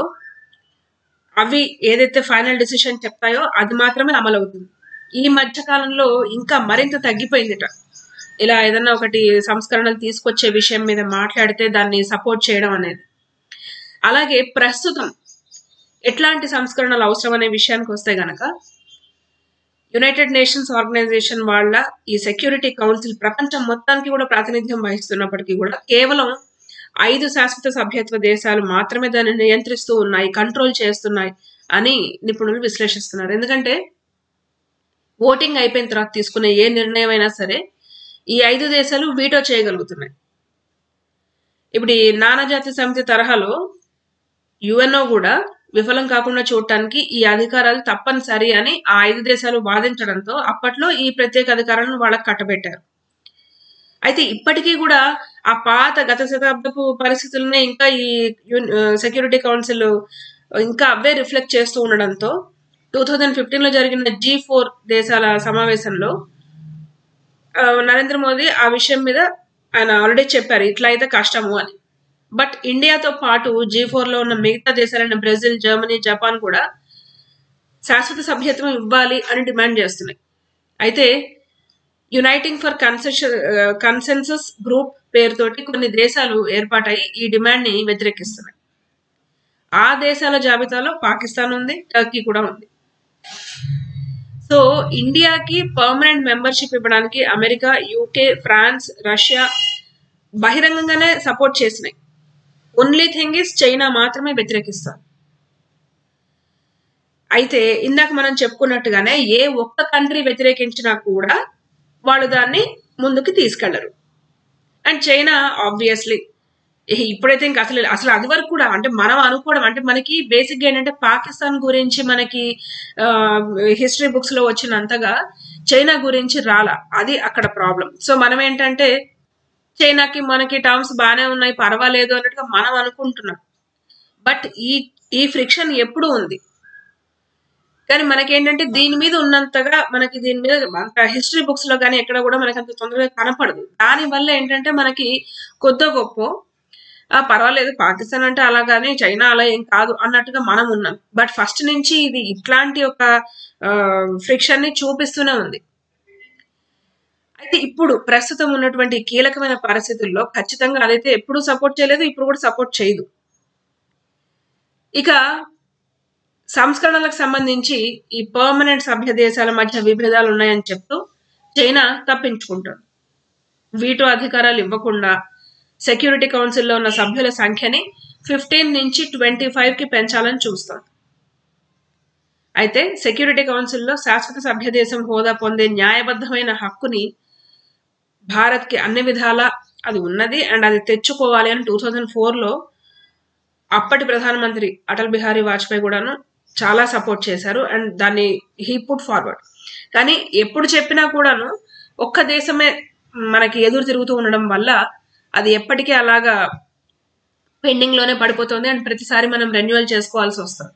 అవి ఏదైతే ఫైనల్ డిసిషన్ చెప్తాయో అది మాత్రమే అమలు అవుతుంది ఈ మధ్య కాలంలో ఇంకా మరింత తగ్గిపోయిందిట ఇలా ఏదన్నా ఒకటి సంస్కరణలు తీసుకొచ్చే విషయం మీద మాట్లాడితే దాన్ని సపోర్ట్ చేయడం అనేది అలాగే ప్రస్తుతం ఎట్లాంటి సంస్కరణలు అవసరం అనే విషయానికి వస్తే గనక యునైటెడ్ నేషన్స్ ఆర్గనైజేషన్ వాళ్ళ ఈ సెక్యూరిటీ కౌన్సిల్ ప్రపంచం మొత్తానికి కూడా ప్రాతినిధ్యం వహిస్తున్నప్పటికీ కూడా కేవలం ఐదు శాశ్వత సభ్యత్వ దేశాలు మాత్రమే దాన్ని నియంత్రిస్తూ ఉన్నాయి కంట్రోల్ చేస్తున్నాయి అని నిపుణులు విశ్లేషిస్తున్నారు ఎందుకంటే ఓటింగ్ అయిపోయిన తర్వాత తీసుకునే ఏ నిర్ణయం అయినా సరే ఈ ఐదు దేశాలు వీటో చేయగలుగుతున్నాయి ఇప్పుడు ఈ నానాజాతి సమితి తరహాలో యుఎన్ఓ కూడా విఫలం కాకుండా చూడటానికి ఈ అధికారాలు తప్పనిసరి అని ఆ ఐదు దేశాలు వాదించడంతో అప్పట్లో ఈ ప్రత్యేక అధికారాలను వాళ్ళకి కట్టబెట్టారు అయితే ఇప్పటికీ కూడా ఆ పాత గత శతాబ్దపు పరిస్థితులనే ఇంకా ఈ సెక్యూరిటీ కౌన్సిల్ ఇంకా అవే రిఫ్లెక్ట్ చేస్తూ ఉండడంతో టూ థౌజండ్ ఫిఫ్టీన్ లో జరిగిన జీ ఫోర్ దేశాల సమావేశంలో ఆ, నరేంద్ర మోదీ ఆ విషయం మీద ఆయన ఆల్రెడీ చెప్పారు ఇట్లా అయితే కష్టము అని బట్ ఇండియాతో పాటు జీ ఫోర్ లో ఉన్న మిగతా దేశాలైన బ్రెజిల్ జర్మనీ జపాన్ కూడా శాశ్వత సభ్యత్వం ఇవ్వాలి అని డిమాండ్ చేస్తున్నాయి అయితే uniting for concession consensus group పేరుతోటి కొన్ని దేశాలు ఏర్పాటై ఈ డిమాండ్ ని వ్యతిరేకిస్తున్నాయి ఆ దేశాల జాబితాలో పాకిస్తాన్ ఉంది టర్కీ కూడా ఉంది సో ఇండియాకి పర్మనెంట్ మెంబర్షిప్ ఇవ్వడానికి అమెరికా యూకే ఫ్రాన్స్ రష్యా బహిరంగంగానే సపోర్ట్ చేసినాయి ఓన్లీ థింగ్ ఇస్ చైనా మాత్రమే వ్యతిరేకిస్తారు అయితే ఇందాక మనం చెప్పుకున్నట్టుగానే ఏ ఒక్క కంట్రీ వ్యతిరేకించినా కూడా వాళ్ళు దాన్ని ముందుకు తీసుకెళ్లరు అండ్ చైనా ఆబ్వియస్లీ ఇప్పుడైతే ఇంకా అసలు అసలు అది వరకు కూడా అంటే మనం అనుకోవడం అంటే మనకి బేసిక్ గా ఏంటంటే పాకిస్తాన్ గురించి మనకి హిస్టరీ బుక్స్ లో వచ్చినంతగా చైనా గురించి రాలా అది అక్కడ ప్రాబ్లం సో మనం ఏంటంటే చైనాకి మనకి టర్మ్స్ బాగానే ఉన్నాయి పర్వాలేదు అన్నట్టుగా మనం అనుకుంటున్నాం బట్ ఈ ఈ ఫ్రిక్షన్ ఎప్పుడు ఉంది కానీ మనకేంటంటే దీని మీద ఉన్నంతగా మనకి దీని మీద అంత హిస్టరీ బుక్స్ లో కానీ ఎక్కడ కూడా మనకి అంత తొందరగా కనపడదు దాని వల్ల ఏంటంటే మనకి కొద్ద గొప్ప ఆ పర్వాలేదు పాకిస్తాన్ అంటే అలాగానే చైనా అలా ఏం కాదు అన్నట్టుగా మనం ఉన్నాం బట్ ఫస్ట్ నుంచి ఇది ఇట్లాంటి ఒక ఫ్రిక్షన్ ని చూపిస్తూనే ఉంది అయితే ఇప్పుడు ప్రస్తుతం ఉన్నటువంటి కీలకమైన పరిస్థితుల్లో ఖచ్చితంగా అదైతే ఎప్పుడు సపోర్ట్ చేయలేదు ఇప్పుడు కూడా సపోర్ట్ చేయదు ఇక సంస్కరణలకు సంబంధించి ఈ పర్మనెంట్ సభ్య దేశాల మధ్య విభేదాలు ఉన్నాయని చెప్తూ చైనా తప్పించుకుంటుంది వీటో అధికారాలు ఇవ్వకుండా సెక్యూరిటీ కౌన్సిల్లో ఉన్న సభ్యుల సంఖ్యని ఫిఫ్టీన్ నుంచి ట్వంటీ కి పెంచాలని చూస్తోంది అయితే సెక్యూరిటీ కౌన్సిల్లో శాశ్వత సభ్య దేశం హోదా పొందే న్యాయబద్ధమైన హక్కుని భారత్కి అన్ని విధాలా అది ఉన్నది అండ్ అది తెచ్చుకోవాలి అని టూ థౌజండ్ ఫోర్లో అప్పటి ప్రధానమంత్రి అటల్ బిహారీ వాజ్పేయి కూడాను చాలా సపోర్ట్ చేశారు అండ్ దాన్ని హీ పుట్ ఫార్వర్డ్ కానీ ఎప్పుడు చెప్పినా కూడాను ఒక్క దేశమే మనకి ఎదురు తిరుగుతూ ఉండడం వల్ల అది ఎప్పటికీ అలాగా పెండింగ్ లోనే పడిపోతుంది అండ్ ప్రతిసారి మనం రెన్యువల్ చేసుకోవాల్సి వస్తుంది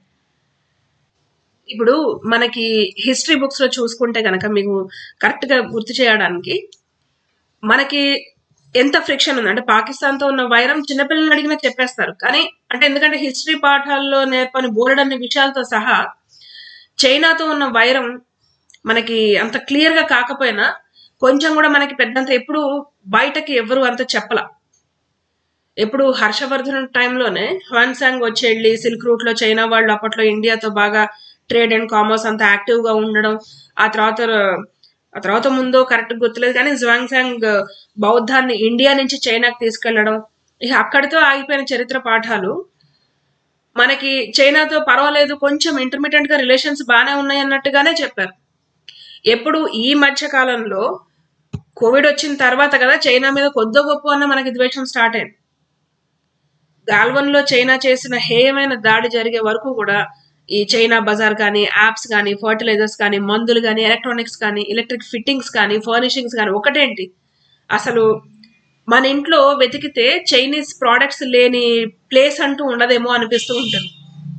ఇప్పుడు మనకి హిస్టరీ బుక్స్ లో చూసుకుంటే కనుక మీకు కరెక్ట్ గా గుర్తు చేయడానికి మనకి ఎంత ఫ్రిక్షన్ ఉంది అంటే పాకిస్తాన్ తో ఉన్న వైరం చిన్నపిల్లల్ని అడిగినా చెప్పేస్తారు కానీ అంటే ఎందుకంటే హిస్టరీ పాఠాల్లో నేర్పని బోలెడన్ని విషయాలతో సహా చైనాతో ఉన్న వైరం మనకి అంత క్లియర్ గా కాకపోయినా కొంచెం కూడా మనకి పెద్దంత ఎప్పుడు బయటకి ఎవరు అంత చెప్పల ఎప్పుడు హర్షవర్ధన్ టైంలోనే హ్వాన్సాంగ్ వచ్చి వెళ్ళి సిల్క్ రూట్ లో చైనా వాళ్ళు అప్పట్లో ఇండియాతో బాగా ట్రేడ్ అండ్ కామర్స్ అంత యాక్టివ్ గా ఉండడం ఆ తర్వాత ఆ తర్వాత ముందో కరెక్ట్ గుర్తులేదు కానీ జువాంగ్సాంగ్ బౌద్ధాన్ని ఇండియా నుంచి చైనాకి తీసుకెళ్లడం ఇక అక్కడితో ఆగిపోయిన చరిత్ర పాఠాలు మనకి చైనాతో పర్వాలేదు కొంచెం ఇంటర్మీడియట్ గా రిలేషన్స్ బాగానే ఉన్నాయి అన్నట్టుగానే చెప్పారు ఎప్పుడు ఈ మధ్య కాలంలో కోవిడ్ వచ్చిన తర్వాత కదా చైనా మీద కొద్దో గొప్ప అన్న మనకి ద్వేషం స్టార్ట్ అయింది గాల్వన్ లో చైనా చేసిన హేయమైన దాడి జరిగే వరకు కూడా ఈ చైనా బజార్ కానీ యాప్స్ కానీ ఫర్టిలైజర్స్ కానీ మందులు కానీ ఎలక్ట్రానిక్స్ కానీ ఎలక్ట్రిక్ ఫిట్టింగ్స్ కానీ ఫర్నిషింగ్స్ కానీ ఒకటేంటి అసలు మన ఇంట్లో వెతికితే చైనీస్ ప్రోడక్ట్స్ లేని ప్లేస్ అంటూ ఉండదేమో అనిపిస్తూ ఉంటుంది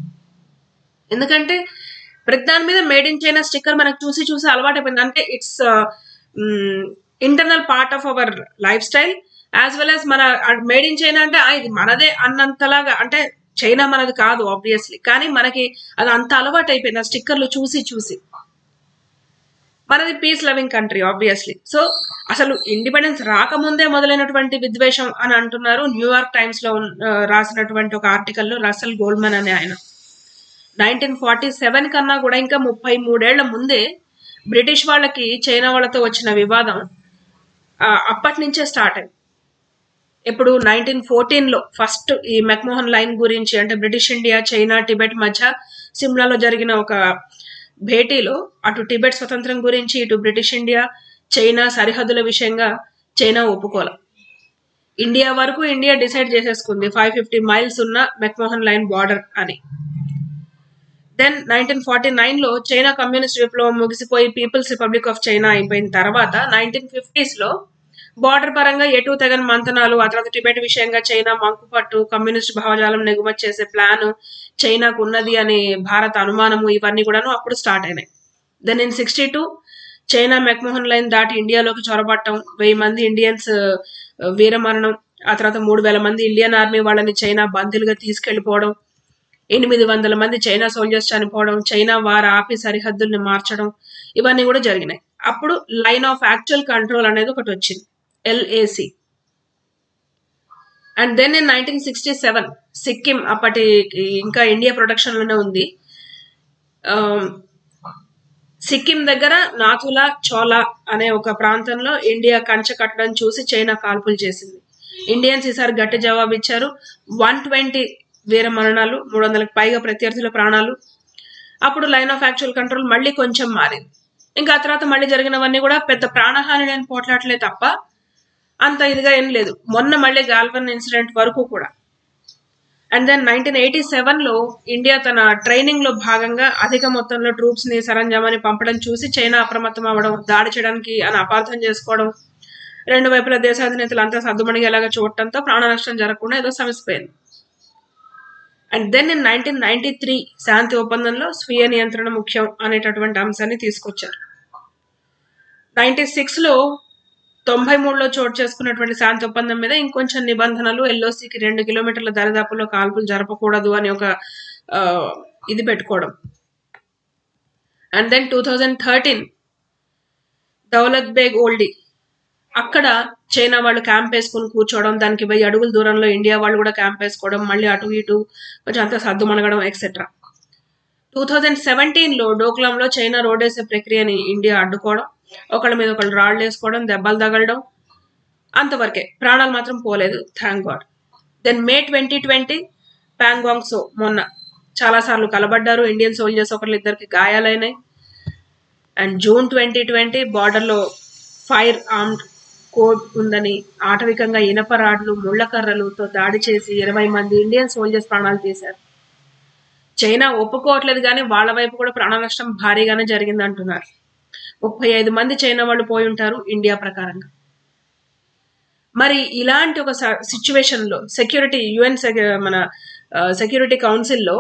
ఎందుకంటే ప్రతి దాని మీద మేడ్ ఇన్ చైనా స్టిక్కర్ మనకు చూసి చూసి అలవాటైపోయింది అంటే it's internal part of our life style as well as మన మేడ్ ఇన్ చైనా అంటే "ఆ, ఇది మనదే అన్నంతలాగా అంటే చైనా మనది కాదు ఆబ్వియస్లీ కానీ మనకి అది అంత అలవాటు అయిపోయింది ఆ స్టిక్కర్లు చూసి చూసి మనది peace loving country obviously so అసలు ఇండిపెండెన్స్ రాకముందే మొదలైనటువంటి విద్వేషం అని అంటున్నారు న్యూయార్క్ టైమ్స్ లో ఉన్న- ఆ, రాసినటువంటి ఒక ఆర్టికల్లో రసల్ గోల్డ్మన్ అనే ఆయన నైన్టీన్ ఫార్టీ సెవెన్ కన్నా కూడా ఇంకా ముప్పై మూడేళ్ల ముందే బ్రిటిష్ వాళ్ళకి చైనా వాళ్ళతో వచ్చిన వివాదం ఆ, అప్పటి నుంచే స్టార్ట్ అయింది ఇప్పుడు నైన్టీన్ ఫోర్టీన్లో ఫస్ట్ ఈ మెక్మోహన్ లైన్ గురించి అంటే బ్రిటిష్ ఇండియా చైనా టిబెట్ మధ్య సిమ్లాలో జరిగిన ఒక భేటీలో అటు టిబెట్ స్వతంత్రం గురించి ఇటు బ్రిటిష్ ఇండియా చైనా సరిహద్దుల విషయంగా చైనా ఒప్పుకోలే ఇండియా వరకు ఇండియా డిసైడ్ చేసేసుకుంది ఫైవ్ ఫిఫ్టీ మైల్స్ ఉన్న మెక్మోహన్ లైన్ బార్డర్ అని దెన్ నైన్టీన్ ఫార్టీ నైన్ లో చైనా కమ్యూనిస్ట్ విప్లవం ముగిసిపోయి పీపుల్స్ రిపబ్లిక్ ఆఫ్ చైనా అయిపోయిన తర్వాత నైన్టీన్ ఫిఫ్టీస్ లో బార్డర్ పరంగా ఎటు తెగని మంతనాలు ఆ తర్వాత టిబెట్ విషయంగా చైనా మంకుపట్టు కమ్యూనిస్ట్ భావజాలం నెగుమతి చేసే ప్లాన్ చైనాకు ఉన్నది అని భారత అనుమానము ఇవన్నీ కూడాను అప్పుడు స్టార్ట్ అయినాయి then in sixty two China McMahon line దాటి ఇండియాలోకి చొరబట్టం వెయ్యి మంది ఇండియన్స్ ఆ, వీరమరణం ఆ తర్వాత మూడు వేల మంది ఇండియన్ ఆర్మీ వాళ్ళని చైనా బందీలుగా తీసుకెళ్లిపోవడం ఎనిమిది వందల మంది చైనా సోల్జర్స్ చనిపోవడం చైనా వారి ఆపి సరిహద్దుల్ని మార్చడం ఇవన్నీ కూడా జరిగినాయి అప్పుడు లైన్ ఆఫ్ యాక్చువల్ కంట్రోల్ అనేది ఒకటి వచ్చింది LAC and then in nineteen sixty seven Sikkim అప్పటి ఇంకా ఇండియా ప్రొటెక్షన్ లోనే ఉంది ఆమ్, సిక్కిం దగ్గర నాథులా చోలా అనే ఒక ప్రాంతంలో ఇండియా కంచె కట్టడం చూసి చైనా కాల్పులు చేసింది ఇండియన్స్ ఈసారి గట్టి జవాబు ఇచ్చారు వన్ ట్వంటీ వీర మరణాలు మూడు వందలకు పైగా ప్రత్యర్థుల ప్రాణాలు అప్పుడు లైన్ ఆఫ్ యాక్చువల్ కంట్రోల్ మళ్ళీ కొంచెం మారింది ఇంకా ఆ తర్వాత మళ్ళీ జరిగినవన్నీ కూడా పెద్ద ప్రాణహాని లేని పోట్లాటలే తప్ప అంత ఇదిగా ఏం లేదు మొన్న మళ్ళీ గాల్వన్ ఇన్సిడెంట్ వరకు కూడా and then nineteen eighty seven లో ఇండియా తన ట్రైనింగ్ లో భాగంగా అధిక మొత్తంలో ట్రూప్స్ ని సరంజామాని పంపడం చూసి చైనా అప్రమత్తం అవ్వడం దాడి చేయడానికి అని అపార్థం చేసుకోవడం రెండు వైపుల దేశాధినేతలు అంతా సర్దుమణిగేలాగా చూడటంతో ప్రాణ నష్టం జరగకుండా ఏదో సమసిపోయింది and then in nineteen ninety three శాంతి ఒప్పందంలో స్వీయ నియంత్రణ ముఖ్యం అనేటటువంటి అంశాన్ని తీసుకొచ్చారు నైన్టీ సిక్స్ లో తొంభై మూడులో చోటు చేసుకున్నటువంటి శాంతి ఒప్పందం మీద ఇంకొంచెం నిబంధనలు ఎల్ఓసికి రెండు కిలోమీటర్ల దరిదాపుల్లో కాల్పులు జరపకూడదు అని ఒక ఆ, ఇది పెట్టుకోవడం and then two thousand thirteen Daulat Beg Oldie అక్కడ చైనా వాళ్ళు క్యాంప్ వేసుకుని కూర్చోవడం దానికి వెయ్యి అడుగుల దూరంలో ఇండియా వాళ్ళు కూడా క్యాంప్ వేసుకోవడం మళ్ళీ అటు ఇటు కొంచెం అంతా సర్దు మనగడం ఎక్సెట్రా టూ థౌజండ్ సెవెంటీన్లో డోక్లాంలో చైనా రోడ్ వేసే ప్రక్రియని ఇండియా అడ్డుకోవడం ఒకళ్ళ మీద ఒకళ్ళు రాళ్ళు వేసుకోవడం దెబ్బలు తగలడం అంతవరకే ప్రాణాలు మాత్రం పోలేదు thank God then May twenty twenty Pangong so మొన్న చాలాసార్లు కలబడ్డారు ఇండియన్ సోల్జర్స్ ఒకళ్ళు ఇద్దరికి గాయాలైనాయి అండ్ జూన్ ట్వంటీ ట్వంటీ బార్డర్లో ఫైర్ ఆర్మ్డ్ కోడ్ ఉందని ఆటవికంగా ఇనప రాడ్లు ముళ్ళకర్రలతో దాడి చేసి ఇరవై మంది ఇండియన్ సోల్జర్స్ ప్రాణాలు తీశారు చైనా ఒప్పుకోవట్లేదు కానీ వాళ్ళ వైపు కూడా ప్రాణ నష్టం భారీగానే జరిగింది అంటున్నారు ముప్పై ఐదు మంది చైనా వాళ్ళు పోయి ఉంటారు ఇండియా ప్రకారంగా మరి ఇలాంటి ఒక సిచ్యువేషన్ లో సెక్యూరిటీ యుఎన్ మన సెక్యూరిటీ కౌన్సిల్లో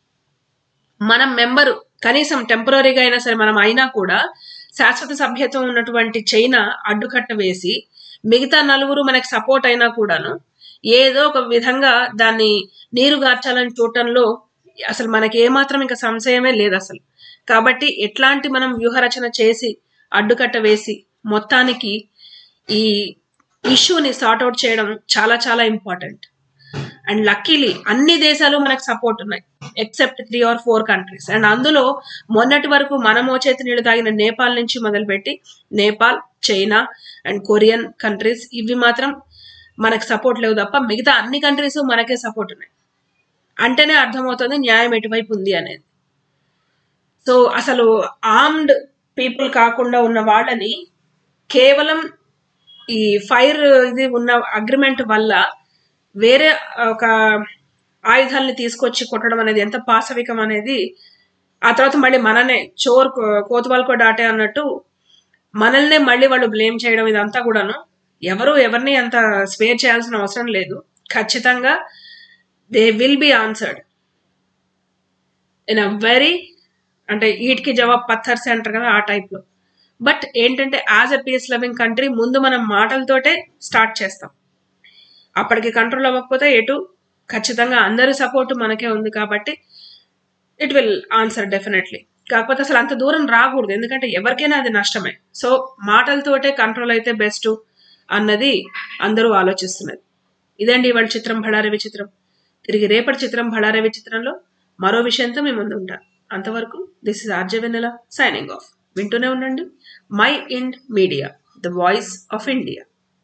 మనం మెంబరు కనీసం టెంపరీగా అయినా సరే మనం అయినా కూడా శాశ్వత సభ్యత్వం ఉన్నటువంటి చైనా అడ్డుకట్ట వేసి మిగతా నలుగురు మనకి సపోర్ట్ అయినా కూడాను ఏదో ఒక విధంగా దాన్ని నీరు గార్చాలని చూడటంలో అసలు మనకి ఏమాత్రం ఇంకా సంశయమే లేదు అసలు కాబట్టి ఎట్లాంటి మనం వ్యూహరచన చేసి అడ్డుకట్ట వేసి మొత్తానికి ఈ ఇష్యూని సార్ట్అవుట్ చేయడం చాలా చాలా ఇంపార్టెంట్ అండ్ లక్కీలీ అన్ని దేశాలు మనకు సపోర్ట్ ఉన్నాయి except three or four countries and అందులో మొన్నటి వరకు మన మోచేతి నీళ్లు తాగిన నేపాల్ నుంచి మొదలుపెట్టి Nepal China and Korean countries ఇవి మాత్రం మనకు సపోర్ట్ లేవు తప్ప మిగతా అన్ని కంట్రీస్ మనకే సపోర్ట్ ఉన్నాయి అంటేనే అర్థమవుతుంది న్యాయం ఎటువైపు ఉంది అనేది సో అసలు ఆర్మ్డ్ పీపుల్ కాకుండా ఉన్న వాళ్ళని కేవలం ఈ ఫైర్ ఇది ఉన్న అగ్రిమెంట్ వల్ల వేరే ఒక ఆయుధాలని తీసుకొచ్చి కొట్టడం అనేది ఎంత పాశవికం అనేది ఆ తర్వాత మళ్ళీ మననే చోర్ కోతువాల్కో డాటే అన్నట్టు మనల్నే మళ్ళీ వాళ్ళు బ్లేమ్ చేయడం ఇదంతా కూడాను ఎవరు ఎవరిని అంత స్వేర్ చేయాల్సిన అవసరం లేదు ఖచ్చితంగా they will be answered in a very అంటే ఈటికి జవాబ్ పత్తర్స్ అంటారు కదా ఆ టైప్లో బట్ ఏంటంటే as a peace loving country ముందు మనం మాటలతోటే స్టార్ట్ చేస్తాం అప్పటికి కంట్రోల్ అవ్వకపోతే ఎటు ఖచ్చితంగా అందరి సపోర్ట్ మనకే ఉంది కాబట్టి ఇట్ విల్ ఆన్సర్ డెఫినెట్లీ కాకపోతే అసలు అంత దూరం రాకూడదు ఎందుకంటే ఎవరికైనా అది నష్టమే సో మాటలతోటే కంట్రోల్ అయితే బెస్ట్ అన్నది అందరూ ఆలోచిస్తున్నది ఇదండి ఇవాళ చిత్రం బళారే విచిత్రం తిరిగి రేపటి చిత్రం బళారే విచిత్రంలో మరో విషయంతో మీ ముందు ఉంటాను అంతవరకు this is RJ Vennela signing off వింటూనే ఉండండి my Ind media the voice of India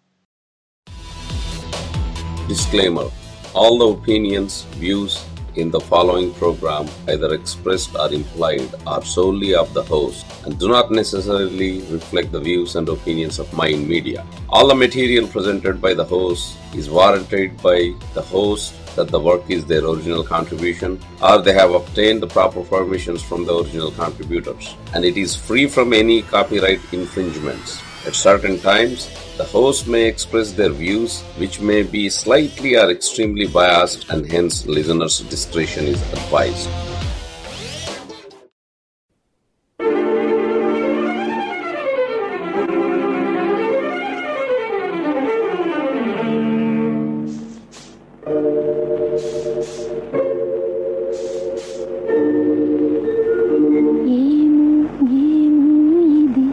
Disclaimer All the opinions, views in the following program, either expressed or implied, are solely of the host and do not necessarily reflect the views and opinions of Mind Media. All the material presented by the host is warranted by the host that the work is their original contribution or they have obtained the proper permissions from the original contributors and it is free from any copyright infringements. At certain times, the host may express their views, which may be slightly or extremely biased, and hence listeners' discretion is advised. ఏమో ఏమో ఇది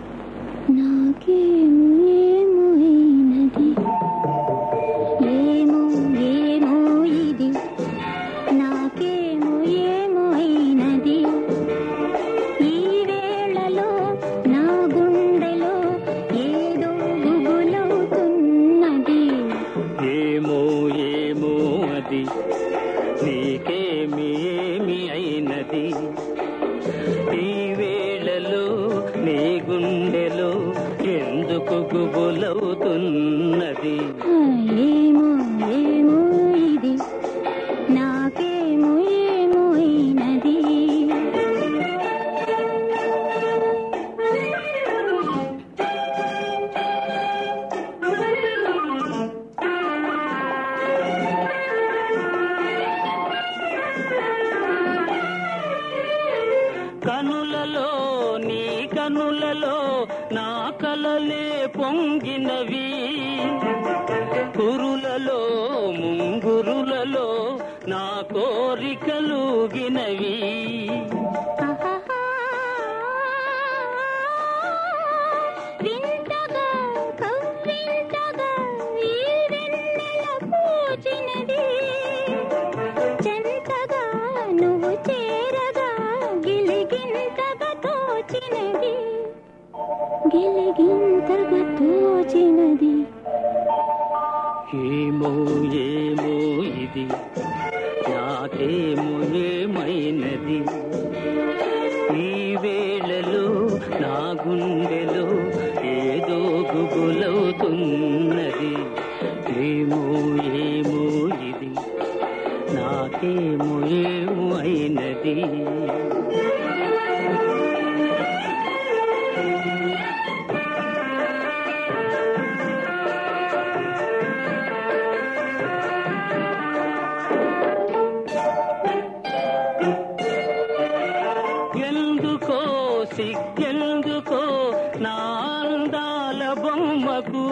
నాకేమో ఏమో అయినది ఏమో ఏమో ఇది నాకేమో ఏమో అయినది ఈ వేళలో నా గుండెలో ఏదో గుబులవుతున్నది ఏమో ఏమో అది నీకేమి ఏమి అయినది ఈ వేళలో నీ గుండెలో ఎందుకు గుబులవుతున్నది ఏమో ఏమో ఇది నాకేమో ఏమో అయినది కనులలో నీ కనుల వేళలో నా కలలే పొంగినవి కురులలో ముంగురులలో నా కోరికలుగినవి వింతగా కవ్వింతగా ఈ వెన్నెల పూచినది చెంతగా నువ్వు చేరగా గిలిగింతగా తోచినది గిలిగింతగా తోచినది ఏమో ఏమో ఇది నాకేమో ఏమైనది ఈ వేళలో నా గుండెలో ఏదో గుబులవుతున్నది ఏమో ఏమో ఇది నాకేమో ఏమో అయినది ఎందుకో సిగ్గెందుకో నా అందాల బొమ్మకు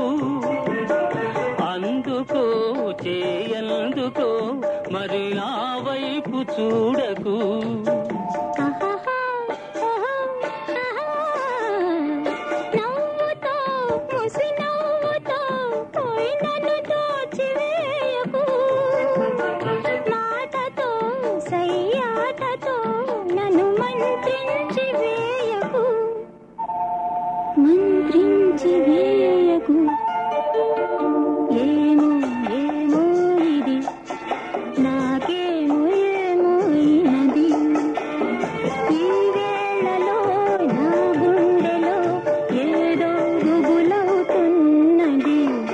అందుకో చేయందుకో మరి నా వైపు చూడకు నవ్వుతో ముసి నవ్వుతో పోయి నన్ను దోచివేయకు మాటతో సయ్యాటతో నన్ను మంత్రించి వేయకు మంత్రించి వేయకు ఏమో ఏమో ఇది నాకేమో ఏమో అయినది ఈ వేళలో నా గుండెలో ఏదో గుబులవుతున్నది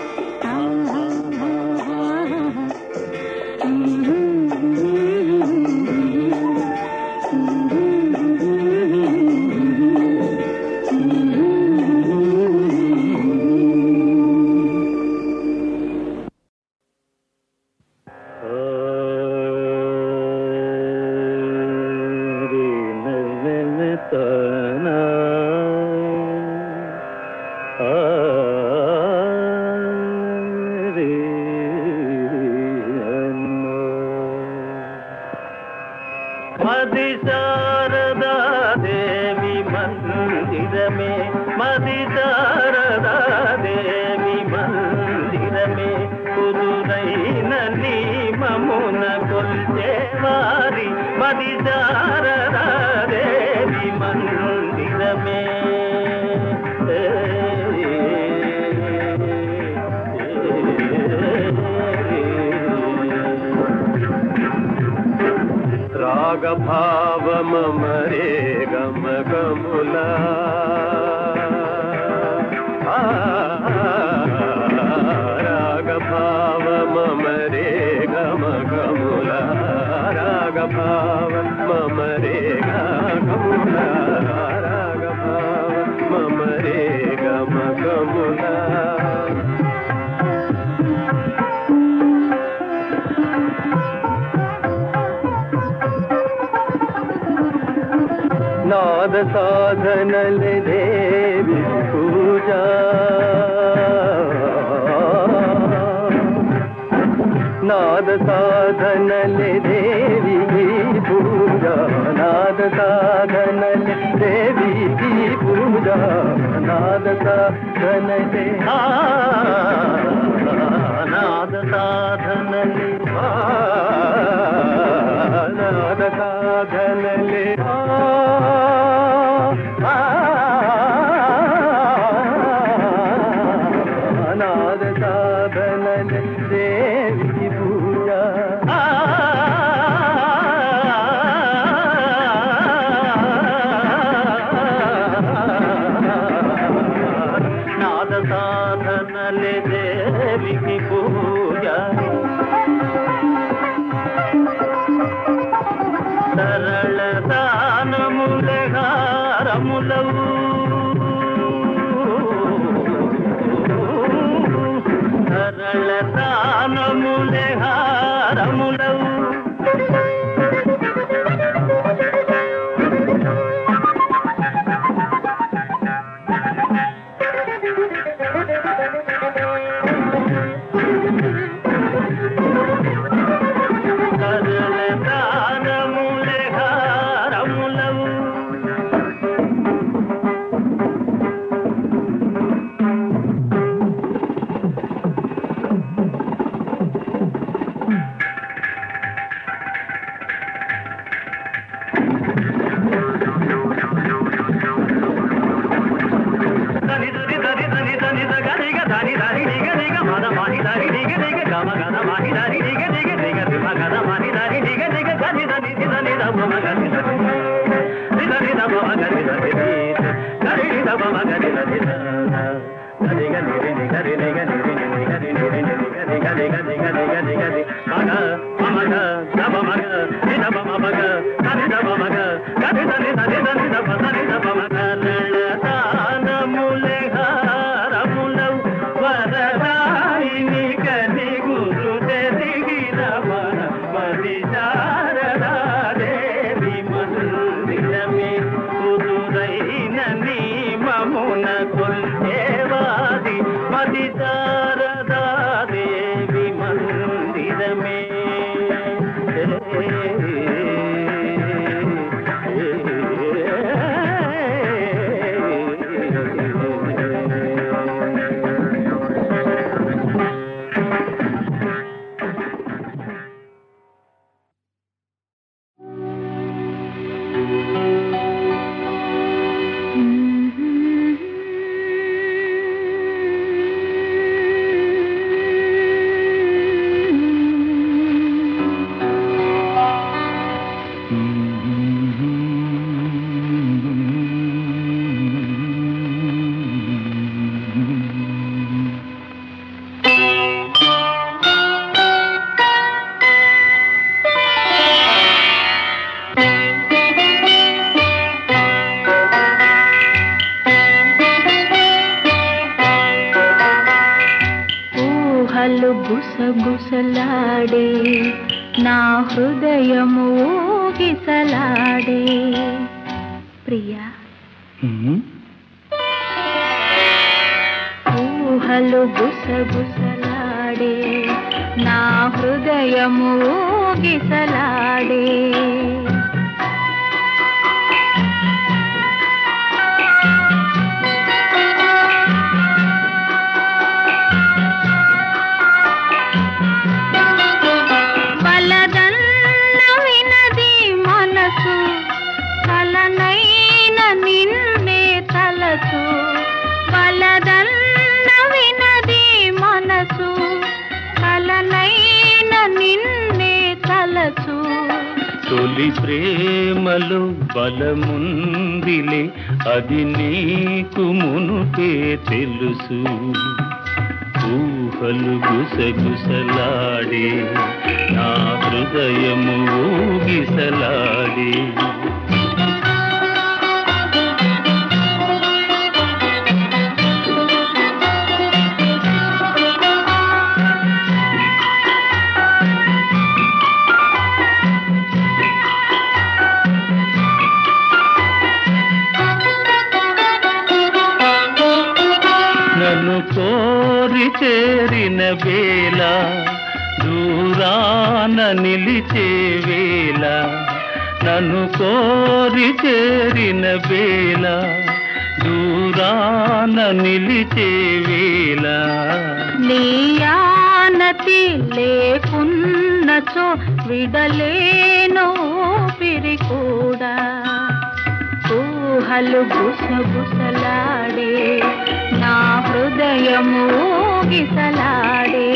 మది శారదా దేవి మందిరమే మది శారదా దేవి మందిరమే కుదురైన నీ మమున కొల్చేవారి మది శారదా దేవి మందిరమే రాగభావమరే గమ గములా రాగభావమరే గమ గములా రాగభావ మమరే గములా రాగభావ మమరే గమ గములా నాద సాధనల దేవి పూజ నాద సాధనల దేవి పూజ నాద సాధనల దేవి పూజ నాద సాధనలే నాద సాధనలే నాద సాధనలే నాద సాధనలే దేవి పూజ నాద సాధనలే దేవికి పూజ గ నిగ దని దని నిగ నిగ మద మాని దని నిగ నిగ గమ గద మాని దని నిగ నిగ నిగ దిమ గద మాని దని నిగ నిగ గని దని ని దని ద మమ గని దని ని దని ద మమ గని దని గని ని ద మమ గని దని గని గని ని గని ని గని ని ని గని ని ని ని గని గని గని గని గని గని మగ మమ గ ద మమ గ ని ద మమ మగ గని ద మమ గ గని దని దని దని ద మ దని ద మమ గ లళతానములే హారములవు వరదాయిని కని గురు తెదిగిన మన మది శారదాదేవి మందిరమే కుదురైన నీ మమున కొల్చేవాది మది శారదాదేవి మందిరమే ఊహలు గుసగుసలాడే నా హృదయము ఊగిసలాడే ప్రియా ఊహలు గుసగుసలాడే నా హృదయము ఊగిసలాడే వలదన్న వినది మనసు కలనైన నిన్నే తలసు వలదన్న వినది మనసు కలనైన నిన్నే తలసు తొలి ప్రేమలో బలముందిలే అది నీకు మునుపే తెలుసు ఊహలు గుసగుసలాడే నా హృదయము ఊగిసలాడే నన్ను కోరి చేరిన వేళ దూరాన నిలిచే వేళ నన్ను కోరి చేరిన వేళ దూరాన నిలిచే వేళ నీయానతి లేకున్నచో విడలేను ఊపిరి కూడా ఊహలు గుసగుసలాడే నా హృదయము ఊగిసలాడే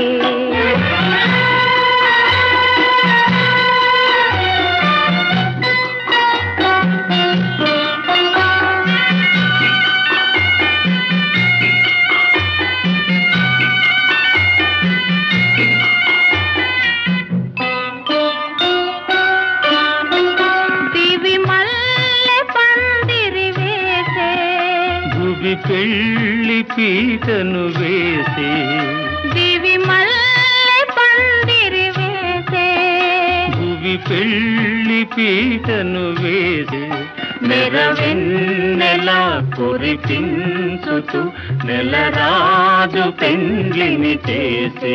దివి మల్లె పందిరి వేసే భువి పెళ్లి పీటను వేసి దివి మల్లె పందిరి వేసే భువి పెళ్లి పీటను వేసి నెరవెన్నెల కురిపించుతూ నెలరాజు పెండ్లిని చేసి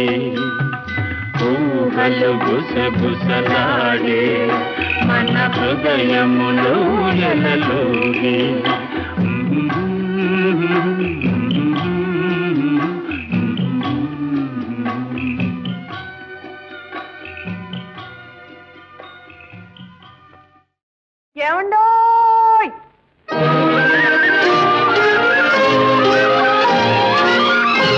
ఊహలు గుసగుసలాడే మన హృదయములో ఎలలోగి ఏమండోయ్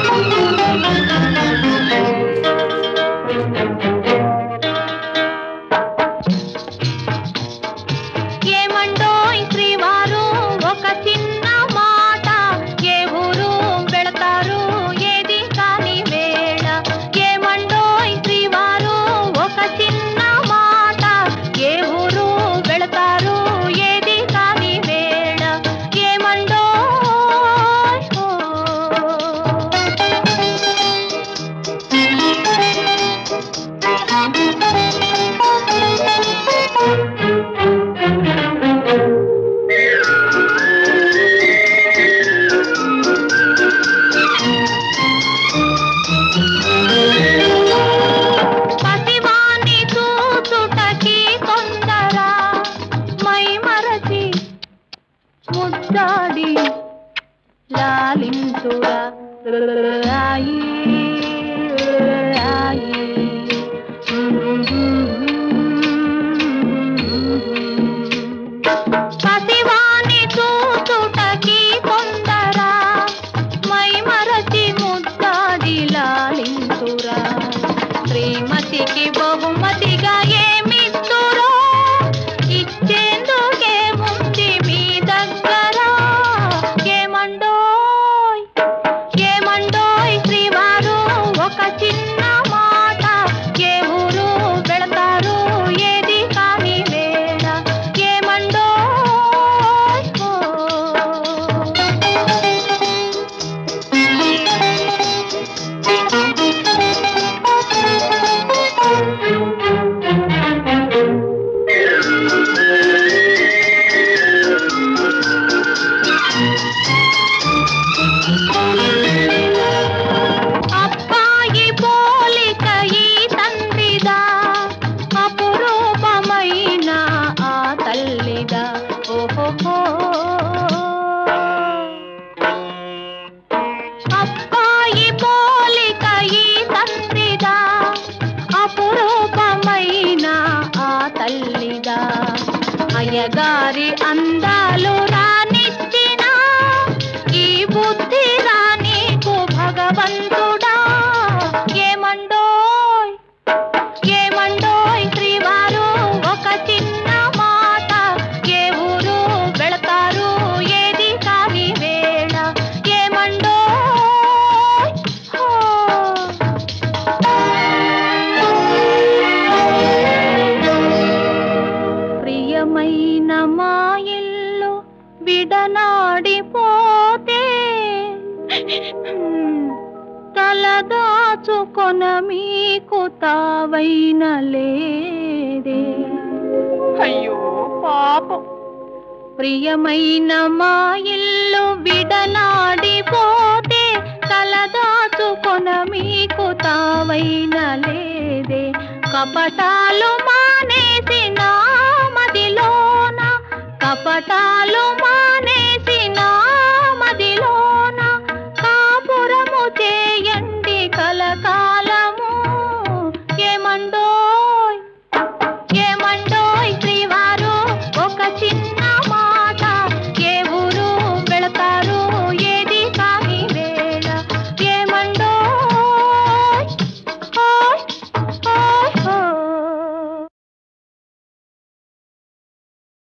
లాలించురా రాయి రాయి పసివాణి చూచుటకి కొందరా మై మరచి ముద్దాడి లాలించురా శ్రీమతికి బహుమతిగా ఏమిస్తురో ఇచ్చేందుకే ముందు మీ దగ్గర ఏమండోయ్ ఏమండోయ్ శ్రీవారు ఒక చిన్న మాట ఏ ఊరు వెళతారు ఏది కాని వేళ ఏమండోయ్ ఓ. అబ్బాయి పోలిక ఈ తండ్రిదా అపురూపమైన ఆ తల్లిదా ఓహో అబ్బాయి పోలిక ఈ తండ్రిదా అపురూపమైన ఆ తల్లిదా అయ్యగారి అందాలు రానిచ్చిన ఈ బుద్ధి రానీకు భగవంతుడా ఏమండోయ్ ఏమండోయ్ శ్రీవారు ఒక చిన్న మాట ఏ ఊరు వెళతారు ఏది కాని వేళ ఏమండోయ్ హో. ప్రియమైన మా ఇల్లు విడనాడిపోతే తలదాచుకొన మీకు తావైన లేదే అయ్యో పాపం ప్రియమైన మా ఇల్లు విడనాడిపోతే తలదాచుకొన మీకు తావైన లేదే కపటాలు మానేసిన మదిలోన కపటాలు